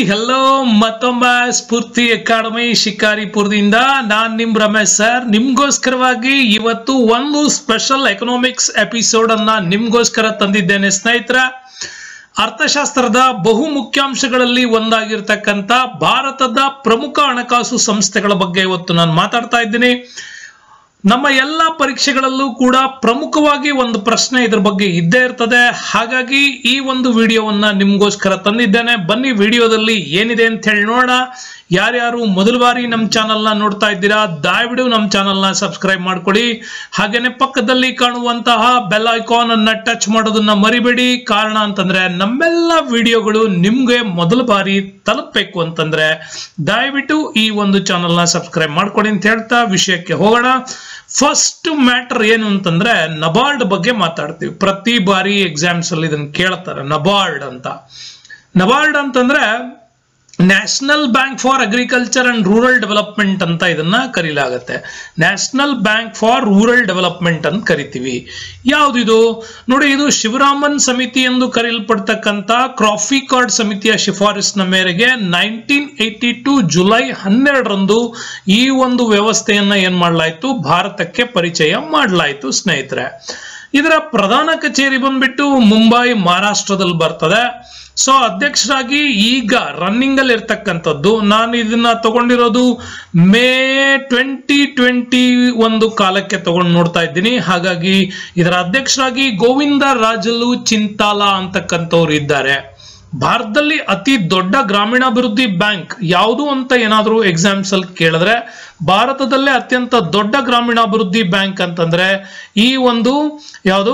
hello ಮತ್ತೊಮ್ಮೆ ಸ್ಫೂರ್ತಿ academy ಶಿಕಾರಿಪುರದಿಂದ ನಾನ್ ನಿಮ್ Ramesh sir ನಿಮ್ಗೋಸ್ಕರವಾಗಿ ಇವತ್ತು ಒಂದು ಸ್ಪೆಷಲ್ ಎಕನಾಮಿಕ್ಸ್ ಎಪಿಸೋಡ್ ಅನ್ನ ನಿಮ್ಗೋಸ್ಕರ ತಂದಿದ್ದೇನೆ ಸ್ನೇಹಿತರ ಅರ್ಥಶಾಸ್ತ್ರದ ಬಹು ಮುಖ್ಯಾಂಶಗಳಲ್ಲಿ ಒಂದಾಗಿರ್ತಕ್ಕಂಥ ಭಾರತದ ಪ್ರಮುಖ ಹಣಕಾಸು ಸಂಸ್ಥೆಗಳ ಬಗ್ಗೆ ಇವತ್ತು ನಾನು ಮಾತಾಡ್ತಾ ಇದ್ದೀನಿ ನಮ್ಮ ಎಲ್ಲ ಪರೀಕ್ಷೆಗಳಲ್ಲೂ ಕೂಡ ಪ್ರಮುಖವಾಗಿ ಒಂದು ಪ್ರಶ್ನೆ ಇದ್ರ ಬಗ್ಗೆ ಇದ್ದೇ ಇರ್ತದೆ ಹಾಗಾಗಿ ಈ ಒಂದು ವಿಡಿಯೋವನ್ನ ನಿಮ್ಗೋಸ್ಕರ ತಂದಿದ್ದೇನೆ ಬನ್ನಿ ವಿಡಿಯೋದಲ್ಲಿ ಏನಿದೆ ಅಂತ ಹೇಳಿ ನೋಡೋಣ ಯಾರ್ಯಾರು ಮೊದಲ ಬಾರಿ ನಮ್ಮ ಚಾನಲ್ನ ನೋಡ್ತಾ ಇದ್ದೀರಾ ದಯವಿಡು ನಮ್ಮ ಚಾನಲ್ನ ಸಬ್ಸ್ಕ್ರೈಬ್ ಮಾಡ್ಕೊಳ್ಳಿ ಹಾಗೇನೆ ಪಕ್ಕದಲ್ಲಿ ಕಾಣುವಂತಹ ಬೆಲ್ ಐಕಾನ್ ಅನ್ನ ಟಚ್ ಮಾಡೋದನ್ನ ಮರಿಬೇಡಿ ಕಾರಣ ಅಂತಂದ್ರೆ ನಮ್ಮೆಲ್ಲ ವಿಡಿಯೋಗಳು ನಿಮ್ಗೆ ಮೊದಲ ಬಾರಿ ತಲುಪಬೇಕು ಅಂತಂದ್ರೆ ದಯವಿಟ್ಟು ಈ ಒಂದು ಚಾನಲ್ನ ಸಬ್ಸ್ಕ್ರೈಬ್ ಮಾಡ್ಕೊಳ್ಳಿ ಅಂತ ಹೇಳ್ತಾ ವಿಷಯಕ್ಕೆ ಹೋಗೋಣ ಫಸ್ಟ್ ಮ್ಯಾಟರ್ ಏನು ಅಂತಂದ್ರೆ ನಬಾರ್ಡ್ ಬಗ್ಗೆ ಮಾತಾಡ್ತೀವಿ ಪ್ರತಿ ಬಾರಿ ಎಕ್ಸಾಮ್ಸ್ ಅಲ್ಲಿ ಇದನ್ನ ಕೇಳ್ತಾರೆ ನಬಾರ್ಡ್ ಅಂತ ನಬಾರ್ಡ್ ಅಂತಂದ್ರೆ National Bank for Agriculture and Rural Development ಅಂತ ಇದನ್ನ ಕರೀಲಾಗತ್ತೆ National Bank for Rural Development ಅಂತ ಕರಿತೀವಿ ಯಾವ್ದಿದು ನೋಡಿ ಇದು ಶಿವರಾಮನ್ ಸಮಿತಿ ಎಂದು ಕರೆಯಲ್ಪಡ್ತಕ್ಕಂಥ ಕ್ರಾಫಿ ಕಾರ್ಡ್ ಸಮಿತಿಯ ಶಿಫಾರಸ್ಸಿನ ಮೇರೆಗೆ ನೈನ್ಟೀನ್ ಏಯ್ಟಿ ಟು ಜುಲೈ ಹನ್ನೆರಡರಂದು ಈ ಒಂದು ವ್ಯವಸ್ಥೆಯನ್ನ ಏನ್ ಮಾಡಲಾಯ್ತು ಭಾರತಕ್ಕೆ ಪರಿಚಯ ಮಾಡಲಾಯ್ತು ಸ್ನೇಹಿತರೆ ಇದರ ಪ್ರಧಾನ ಕಚೇರಿ ಬಂದ್ಬಿಟ್ಟು ಮುಂಬೈ ಮಹಾರಾಷ್ಟ್ರದಲ್ಲಿ ಬರ್ತದೆ ಸೊ ಅಧ್ಯಕ್ಷರಾಗಿ ಈಗ ರನ್ನಿಂಗ್ ಅಲ್ಲಿ ಇರ್ತಕ್ಕಂಥದ್ದು ನಾನು ಇದನ್ನ ತಗೊಂಡಿರೋದು ಮೇ ಟ್ವೆಂಟಿ ಟ್ವೆಂಟಿ ಒಂದು ಕಾಲಕ್ಕೆ ತಗೊಂಡು ನೋಡ್ತಾ ಇದ್ದೀನಿ ಹಾಗಾಗಿ ಇದರ ಅಧ್ಯಕ್ಷರಾಗಿ ಗೋವಿಂದ ರಾಜಲು ಚಿಂತಾಲ ಅಂತಕ್ಕಂಥವ್ರು ಇದ್ದಾರೆ ಭಾರತದಲ್ಲಿ ಅತಿ ದೊಡ್ಡ ಗ್ರಾಮೀಣಾಭಿವೃದ್ಧಿ ಬ್ಯಾಂಕ್ ಯಾವುದು ಅಂತ ಏನಾದರೂ ಎಕ್ಸಾಮ್ಸ್ ಅಲ್ಲಿ ಕೇಳಿದ್ರೆ ಭಾರತದಲ್ಲೇ ಅತ್ಯಂತ ದೊಡ್ಡ ಗ್ರಾಮೀಣಾಭಿವೃದ್ಧಿ ಬ್ಯಾಂಕ್ ಅಂತಂದ್ರೆ ಈ ಒಂದು ಯಾವುದು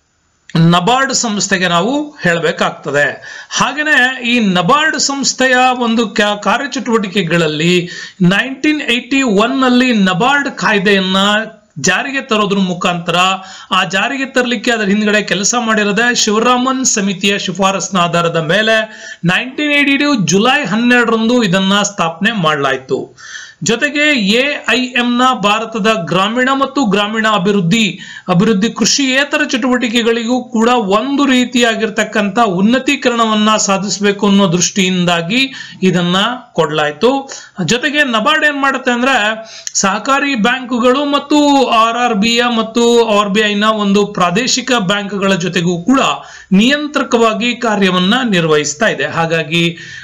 ನಬಾರ್ಡ್ ಸಂಸ್ಥೆಗೆ ನಾವು ಹೇಳಬೇಕಾಗ್ತದೆ ಹಾಗೇನೆ ಈ ನಬಾರ್ಡ್ ಸಂಸ್ಥೆಯ ಒಂದು ಕ್ಯಾ- ಕಾರ್ಯಚಟುವಟಿಕೆಗಳಲ್ಲಿ ನೈನ್ಟೀನ್ ಏಯ್ಟಿ ಒನ್ ನಲ್ಲಿ ನಬಾರ್ಡ್ ಕಾಯ್ದೆಯನ್ನ ಜಾರಿಗೆ ತರೋದ್ರ ಮುಖಾಂತರ ಆ ಜಾರಿಗೆ ತರಲಿಕ್ಕೆ ಅದರ ಹಿಂದ್ಗಡೆ ಕೆಲಸ ಮಾಡಿರೋದೇ ಶಿವರಾಮನ್ ಸಮಿತಿಯ ಶಿಫಾರಸ್ನ ಆಧಾರದ ಮೇಲೆ ನೈನ್ಟೀನ್ ಏಯ್ಟಿ ಟು ಜುಲೈ ಹನ್ನೆರಡರಂದು ಇದನ್ನ ಸ್ಥಾಪನೆ ಮಾಡಲಾಯಿತು ಜೊತೆಗೆ ಎ ಐ ನ ಭಾರತದ ಗ್ರಾಮೀಣ ಮತ್ತು ಗ್ರಾಮೀಣ ಅಭಿವೃದ್ಧಿ ಅಭಿವೃದ್ಧಿ ಕೃಷಿಯೇತರ ಚಟುವಟಿಕೆಗಳಿಗೂ ಕೂಡ ಒಂದು ರೀತಿಯಾಗಿರ್ತಕ್ಕಂಥ ಉನ್ನತೀಕರಣವನ್ನ ಸಾಧಿಸಬೇಕು ಅನ್ನೋ ದೃಷ್ಟಿಯಿಂದಾಗಿ ಇದನ್ನ ಕೊಡ್ಲಾಯ್ತು ಜೊತೆಗೆ ನಬಾರ್ಡ್ ಏನ್ ಮಾಡುತ್ತೆ ಅಂದ್ರೆ ಸಹಕಾರಿ ಬ್ಯಾಂಕುಗಳು ಮತ್ತು ಆರ್ ಆರ್ ಬಿ ಮತ್ತು ಆರ್ ಬಿ ಐನ ಒಂದು ಪ್ರಾದೇಶಿಕ ಬ್ಯಾಂಕ್ಗಳ ಜೊತೆಗೂ ಕೂಡ ನಿಯಂತ್ರಕವಾಗಿ ಕಾರ್ಯವನ್ನ ನಿರ್ವಹಿಸ್ತಾ ಇದೆ ಹಾಗಾಗಿ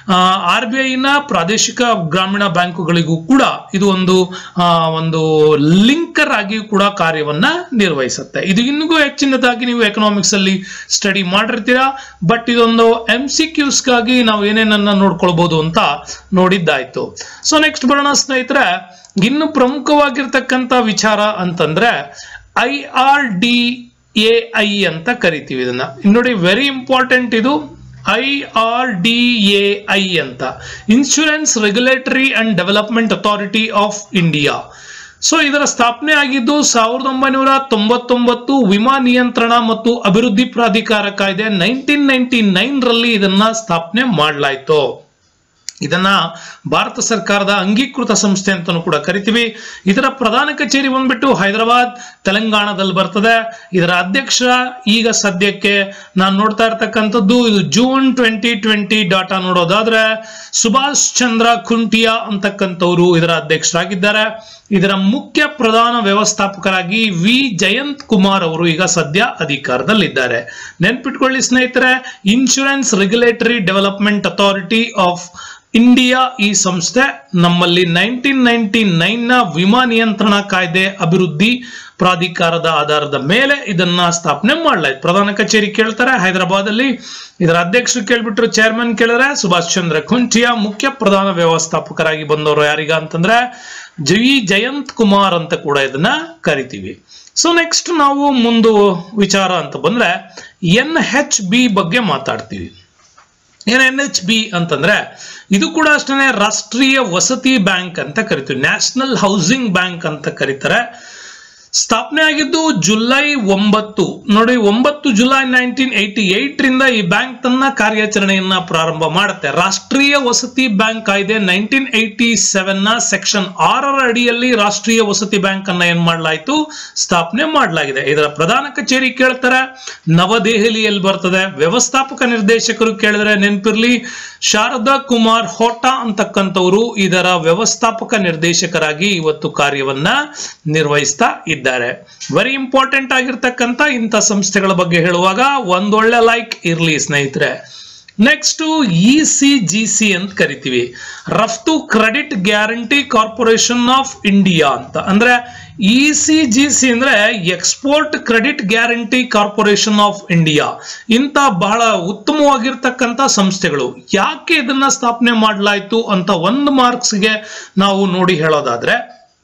ಆರ್ ಬಿ ಐನ ಪ್ರಾದೇಶಿಕ ಗ್ರಾಮೀಣ ಬ್ಯಾಂಕುಗಳಿಗೂ ಕೂಡ ಇದು ಒಂದು ಆ, ಒಂದು ಲಿಂಕರ್ ಆಗಿ ಕೂಡ ಕಾರ್ಯವನ್ನ ನಿರ್ವಹಿಸುತ್ತೆ ಇದು ಇನ್ನೂ ಹೆಚ್ಚಿನದಾಗಿ ನೀವು ಎಕನಾಮಿಕ್ಸ್ ಅಲ್ಲಿ ಸ್ಟಡಿ ಮಾಡಿರ್ತೀರಾ ಬಟ್ ಇದೊಂದು ಎಂ ಸಿ ಕ್ಯೂಸ್ಗಾಗಿ ನಾವು ಏನೇನನ್ನ ನೋಡ್ಕೊಳ್ಬಹುದು ಅಂತ ನೋಡಿದ್ದಾಯ್ತು ಸೊ ನೆಕ್ಸ್ಟ್ ಬರೋಣ ಸ್ನೇಹಿತರೆ ಇನ್ನು ಪ್ರಮುಖವಾಗಿರ್ತಕ್ಕಂಥ ವಿಚಾರ ಅಂತಂದ್ರೆ I R D A I ಅಂತ ಕರಿತೀವಿ ಇದನ್ನ ಇನ್ನು ನೋಡಿ ವೆರಿ ಇಂಪಾರ್ಟೆಂಟ್ ಇದು I R D A I ಅಂತ Insurance Regulatory and Development Authority of India so ಇದರ ಸ್ಥಾಪನೆ ಆಗಿದ್ದು ಸಾವಿರದ ಒಂಬೈನೂರ ತೊಂಬತ್ತೊಂಬತ್ತು ವಿಮಾ ನಿಯಂತ್ರಣ ಮತ್ತು ಅಭಿವೃದ್ಧಿ ಪ್ರಾಧಿಕಾರ ಕಾಯ್ದೆ ನೈನ್ಟೀನ್ ನೈನ್ಟಿ ನೈನ್ ರಲ್ಲಿ ಇದನ್ನ ಸ್ಥಾಪನೆ ಮಾಡಲಾಯಿತು ಇದನ್ನ ಭಾರತ ಸರ್ಕಾರದ ಅಂಗೀಕೃತ ಸಂಸ್ಥೆ ಅಂತಾನೂ ಕೂಡ ಕರಿತೀವಿ ಇದರ ಪ್ರಧಾನ ಕಚೇರಿ ಬಂದ್ಬಿಟ್ಟು ಹೈದರಾಬಾದ್ ತೆಲಂಗಾಣದಲ್ಲಿ ಬರ್ತದೆ ಇದರ ಅಧ್ಯಕ್ಷ ಈಗ ಸದ್ಯಕ್ಕೆ ನಾನು ನೋಡ್ತಾ ಇರ್ತಕ್ಕಂಥದ್ದು ಇದು ಜೂನ್ ಟ್ವೆಂಟಿ ಟ್ವೆಂಟಿ ಡಾಟಾ ನೋಡೋದಾದ್ರೆ ಸುಭಾಷ್ ಚಂದ್ರ ಖುಂಟಿಯಾ ಅಂತಕ್ಕಂಥವ್ರು ಇದರ ಅಧ್ಯಕ್ಷರಾಗಿದ್ದಾರೆ ಇದರ ಮುಖ್ಯ ಪ್ರಧಾನ ವ್ಯವಸ್ಥಾಪಕರಾಗಿ ವಿ ಜಯಂತ್ ಕುಮಾರ್ ಅವರು ಈಗ ಸದ್ಯ ಅಧಿಕಾರದಲ್ಲಿದ್ದಾರೆ ನೆನ್ಪಿಟ್ಕೊಳ್ಳಿ ಸ್ನೇಹಿತರೆ Insurance Regulatory Development Authority of India ಈ ಸಂಸ್ಥೆ ನಮ್ಮಲ್ಲಿ ನೈನ್ಟೀನ್ ನೈನ್ಟಿ ನೈನ್ ನ ವಿಮಾ ನಿಯಂತ್ರಣ ಕಾಯ್ದೆ ಅಭಿವೃದ್ಧಿ ಪ್ರಾಧಿಕಾರದ ಆಧಾರದ ಮೇಲೆ ಇದನ್ನ ಸ್ಥಾಪನೆ ಮಾಡಲಾಯ್ತು ಪ್ರಧಾನ ಕಚೇರಿ ಕೇಳ್ತಾರೆ ಹೈದರಾಬಾದ್ ಅಲ್ಲಿ ಇದರ ಅಧ್ಯಕ್ಷರು ಕೇಳ್ಬಿಟ್ರು ಚೇರ್ಮನ್ ಕೇಳಿದ್ರೆ ಸುಭಾಷ್ ಚಂದ್ರ ಖುಂಟಿಯಾ ಮುಖ್ಯ ಪ್ರಧಾನ ವ್ಯವಸ್ಥಾಪಕರಾಗಿ ಬಂದವರು ಯಾರಿಗ ಅಂತಂದ್ರೆ ಜಿ ಜಯಂತ್ ಕುಮಾರ್ ಅಂತ ಕೂಡ ಇದನ್ನ ಕರಿತೀವಿ ಸೊ ನೆಕ್ಸ್ಟ್ ನಾವು ಮುಂದು ವಿಚಾರ ಅಂತ ಬಂದ್ರೆ ಎನ್ ಹೆಚ್ ಬಿ ಬಗ್ಗೆ ಮಾತಾಡ್ತೀವಿ ಏನ್ ಎನ್ ಎಚ್ ಬಿ ಅಂತಂದ್ರೆ ಇದು ಕೂಡ ಅಷ್ಟೇ ರಾಷ್ಟ್ರೀಯ ವಸತಿ ಬ್ಯಾಂಕ್ ಅಂತ ಕರಿತೀವಿ ನ್ಯಾಷನಲ್ ಹೌಸಿಂಗ್ ಬ್ಯಾಂಕ್ ಅಂತ ಕರೀತಾರೆ ಸ್ಥಾಪನೆ ಆಗಿದ್ದು ಜುಲೈ ಒಂಬತ್ತು ನೋಡಿ ಒಂಬತ್ತು ಜುಲೈ ನೈನ್ಟೀನ್ ಏಯ್ಟಿ ಏಟ್ ರಿಂದ ಈ ಬ್ಯಾಂಕ್ ತನ್ನ ಕಾರ್ಯಾಚರಣೆಯನ್ನ ಪ್ರಾರಂಭ ಮಾಡುತ್ತೆ ರಾಷ್ಟ್ರೀಯ ವಸತಿ ಬ್ಯಾಂಕ್ ಕಾಯ್ದೆ ನೈನ್ಟೀನ್ ಏಯ್ಟಿ ಸೆವೆನ್ ನ ಸೆಕ್ಷನ್ ಆರರ ಅಡಿಯಲ್ಲಿ ರಾಷ್ಟ್ರೀಯ ವಸತಿ ಬ್ಯಾಂಕ್ ಅನ್ನ ಏನ್ ಮಾಡಲಾಯಿತು ಸ್ಥಾಪನೆ ಮಾಡಲಾಗಿದೆ ಇದರ ಪ್ರಧಾನ ಕಚೇರಿ ಕೇಳ್ತಾರೆ ನವದೆಹಲಿಯಲ್ಲಿ ಬರ್ತದೆ ವ್ಯವಸ್ಥಾಪಕ ನಿರ್ದೇಶಕರು ಕೇಳಿದ್ರೆ ನೆನಪಿರ್ಲಿ ಶಾರದಾ ಕುಮಾರ್ ಹೋಟಾ ಅಂತಕ್ಕಂಥವರು ಇದರ ವ್ಯವಸ್ಥಾಪಕ ನಿರ್ದೇಶಕರಾಗಿ ಇವತ್ತು ಕಾರ್ಯವನ್ನ ನಿರ್ವಹಿಸ್ತಾ ಇದ್ದಾರೆ ವೆರಿ ಇಂಪಾರ್ಟೆಂಟ್ ಆಗಿರ್ತಕ್ಕಂಥ ಇಂಥ ಸಂಸ್ಥೆಗಳ ಬಗ್ಗೆ ಹೇಳುವಾಗ ಒಂದೊಳ್ಳೆ ಲೈಕ್ ಇರ್ಲಿ ಸ್ನೇಹಿತರೆ next E C G C ಅಂತ ಕರಿತೀವಿ ರಫ್ತು Credit Guarantee Corporation of India ಅಂತ ಅಂದ್ರೆ ಇ ಸಿ ಜಿ ಸಿ ಅಂದ್ರೆ Export Credit Guarantee Corporation of India ಇಂಥ ಬಹಳ ಉತ್ತಮವಾಗಿರ್ತಕ್ಕಂಥ ಸಂಸ್ಥೆಗಳು ಯಾಕೆ ಇದನ್ನ ಸ್ಥಾಪನೆ ಮಾಡಲಾಯಿತು ಅಂತ ಒಂದು ಮಾರ್ಕ್ಸ್ಗೆ ನಾವು ನೋಡಿ ಹೇಳೋದಾದ್ರೆ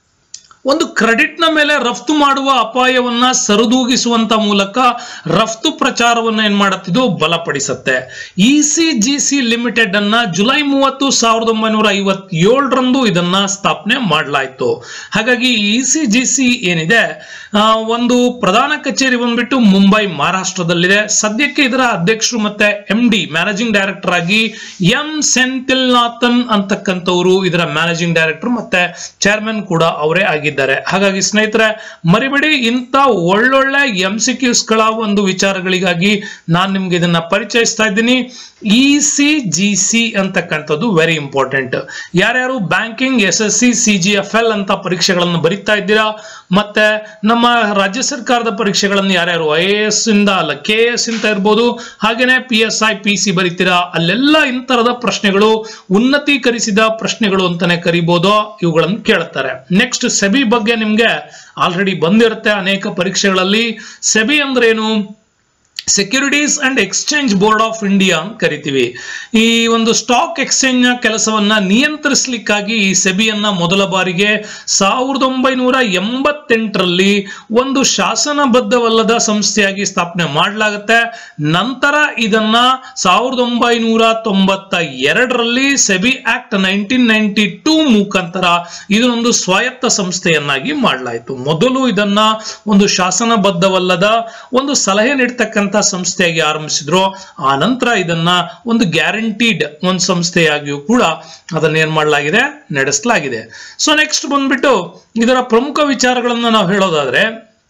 ಒಂದು ಕ್ರೆಡಿಟ್ ನ ಮೇಲೆ ರಫ್ತು ಮಾಡುವ ಅಪಾಯವನ್ನ ಸರಿದೂಗಿಸುವಂತ ಮೂಲಕ ರಫ್ತು ಪ್ರಚಾರವನ್ನ ಏನ್ ಮಾಡುತ್ತಿದ್ದು ಬಲಪಡಿಸುತ್ತೆ E C G C limited ಅನ್ನ ಜುಲೈ ಮೂವತ್ತು ಸಾವಿರದ ಒಂಬೈನೂರ ಐವತ್ತೇಳರಂದು ಇದನ್ನ ಸ್ಥಾಪನೆ ಮಾಡಲಾಯಿತು ಹಾಗಾಗಿ ಇ ಸಿ ಜಿ ಸಿ ಏನಿದೆ ಆ, ಒಂದು ಪ್ರಧಾನ ಕಚೇರಿ ಬಂದ್ಬಿಟ್ಟು ಮುಂಬೈ ಮಹಾರಾಷ್ಟ್ರದಲ್ಲಿದೆ ಸದ್ಯಕ್ಕೆ ಇದರ ಅಧ್ಯಕ್ಷರು ಮತ್ತೆ ಎಂ ಡಿ ಮ್ಯಾನೇಜಿಂಗ್ ಡೈರೆಕ್ಟರ್ ಆಗಿ ಎಂ ಸೆಂತಿಲ್ನಾಥನ್ ಅಂತಕ್ಕಂಥವರು ಇದರ ಮ್ಯಾನೇಜಿಂಗ್ ಡೈರೆಕ್ಟರ್ ಮತ್ತೆ ಚೇರ್ಮನ್ ಕೂಡ ಅವರೇ ಆಗಿದ್ದಾರೆ ಹಾಗಾಗಿ ಸ್ನೇಹಿತರೆ ಮರಿಬೇಡಿ ಇಂಥ ಒಳ್ಳೊಳ್ಳೆ ಎಂ ಸಿ ಗಳ ಒಂದು ವಿಚಾರಗಳಿಗಾಗಿ ನಾನು ನಿಮ್ಗೆ ಇದನ್ನ ಪರಿಚಯಿಸ್ತಾ ಇದ್ದೀನಿ ಇ ಸಿ ಜಿ ಸಿ ಅಂತಕ್ಕಂಥದ್ದು ವೆರಿ ಇಂಪಾರ್ಟೆಂಟ್ ಯಾರ್ಯಾರು banking S S C C G L ಎಲ್ ಅಂತ ಪರೀಕ್ಷೆಗಳನ್ನು ಬರಿತಾ ಇದ್ದೀರಾ ಮತ್ತೆ ನಮ್ಮ ರಾಜ್ಯ ಸರ್ಕಾರದ ಪರೀಕ್ಷೆಗಳನ್ನು ಯಾರ್ಯಾರು ಐ ಎ ಎಸ್ ಇಂದ ಅಲ್ಲ ಕೆ ಎಸ್ ಅಂತ ಇರ್ಬೋದು ಹಾಗೇನೆ P S I P C ಬರಿತೀರಾ ಅಲ್ಲೆಲ್ಲ ಇಂತರದ ಪ್ರಶ್ನೆಗಳು ಉನ್ನತೀಕರಿಸಿದ ಪ್ರಶ್ನೆಗಳು ಅಂತಾನೆ ಕರಿಬಹುದು ಇವುಗಳನ್ನು ಕೇಳ್ತಾರೆ ನೆಕ್ಸ್ಟ್ ಸೆಬಿ ಬಗ್ಗೆ ನಿಮ್ಗೆ ಆಲ್ರೆಡಿ ಬಂದಿರುತ್ತೆ ಅನೇಕ ಪರೀಕ್ಷೆಗಳಲ್ಲಿ ಸೆಬಿ ಅಂದ್ರೆ ಏನು Securities and Exchange Board of India ಅಂತ ಕರಿತೀವಿ ಈ ಒಂದು ಸ್ಟಾಕ್ ಎಕ್ಸ್ಚೇಂಜ್ ನ ಕೆಲಸವನ್ನ ನಿಯಂತ್ರಿಸಲಿಕ್ಕಾಗಿ ಈ ಸೆಬಿಯನ್ನ ಮೊದಲ ಬಾರಿಗೆ ಸಾವಿರದ ಒಂಬೈನೂರ ಎಂಬತ್ತೆಂಟರಲ್ಲಿ ಒಂದು ಶಾಸನಬದ್ಧವಲ್ಲದ ಸಂಸ್ಥೆಯಾಗಿ ಸ್ಥಾಪನೆ ಮಾಡಲಾಗುತ್ತೆ ನಂತರ ಇದನ್ನ ಸಾವಿರದ ಒಂಬೈನೂರ ತೊಂಬತ್ತ ಎರಡರಲ್ಲಿ SEBI act nineteen ninety two ಮುಖಾಂತರ ಇದನ್ನೊಂದು ಸ್ವಾಯತ್ತ ಸಂಸ್ಥೆಯನ್ನಾಗಿ ಮಾಡಲಾಯಿತು ಮೊದಲು ಇದನ್ನ ಒಂದು ಶಾಸನಬದ್ಧವಲ್ಲದ ಒಂದು ಸಲಹೆ ನೀಡ್ತಕ್ಕಂಥ ಸಂಸ್ಥೆಯಾಗಿ ಆರಂಭಿಸಿದ್ರು ಆ ನಂತರ ಇದನ್ನ ಒಂದು ಗ್ಯಾರಂಟಿಡ್ ಒಂದು ಸಂಸ್ಥೆಯಾಗಿಯೂ ಕೂಡ ಅದನ್ನ ಏನ್ ಮಾಡಲಾಗಿದೆ ನಡೆಸಲಾಗಿದೆ ಸೊ ನೆಕ್ಸ್ಟ್ ಬಂದ್ಬಿಟ್ಟು ಇದರ ಪ್ರಮುಖ ವಿಚಾರಗಳನ್ನ ನಾವು ಹೇಳೋದಾದ್ರೆ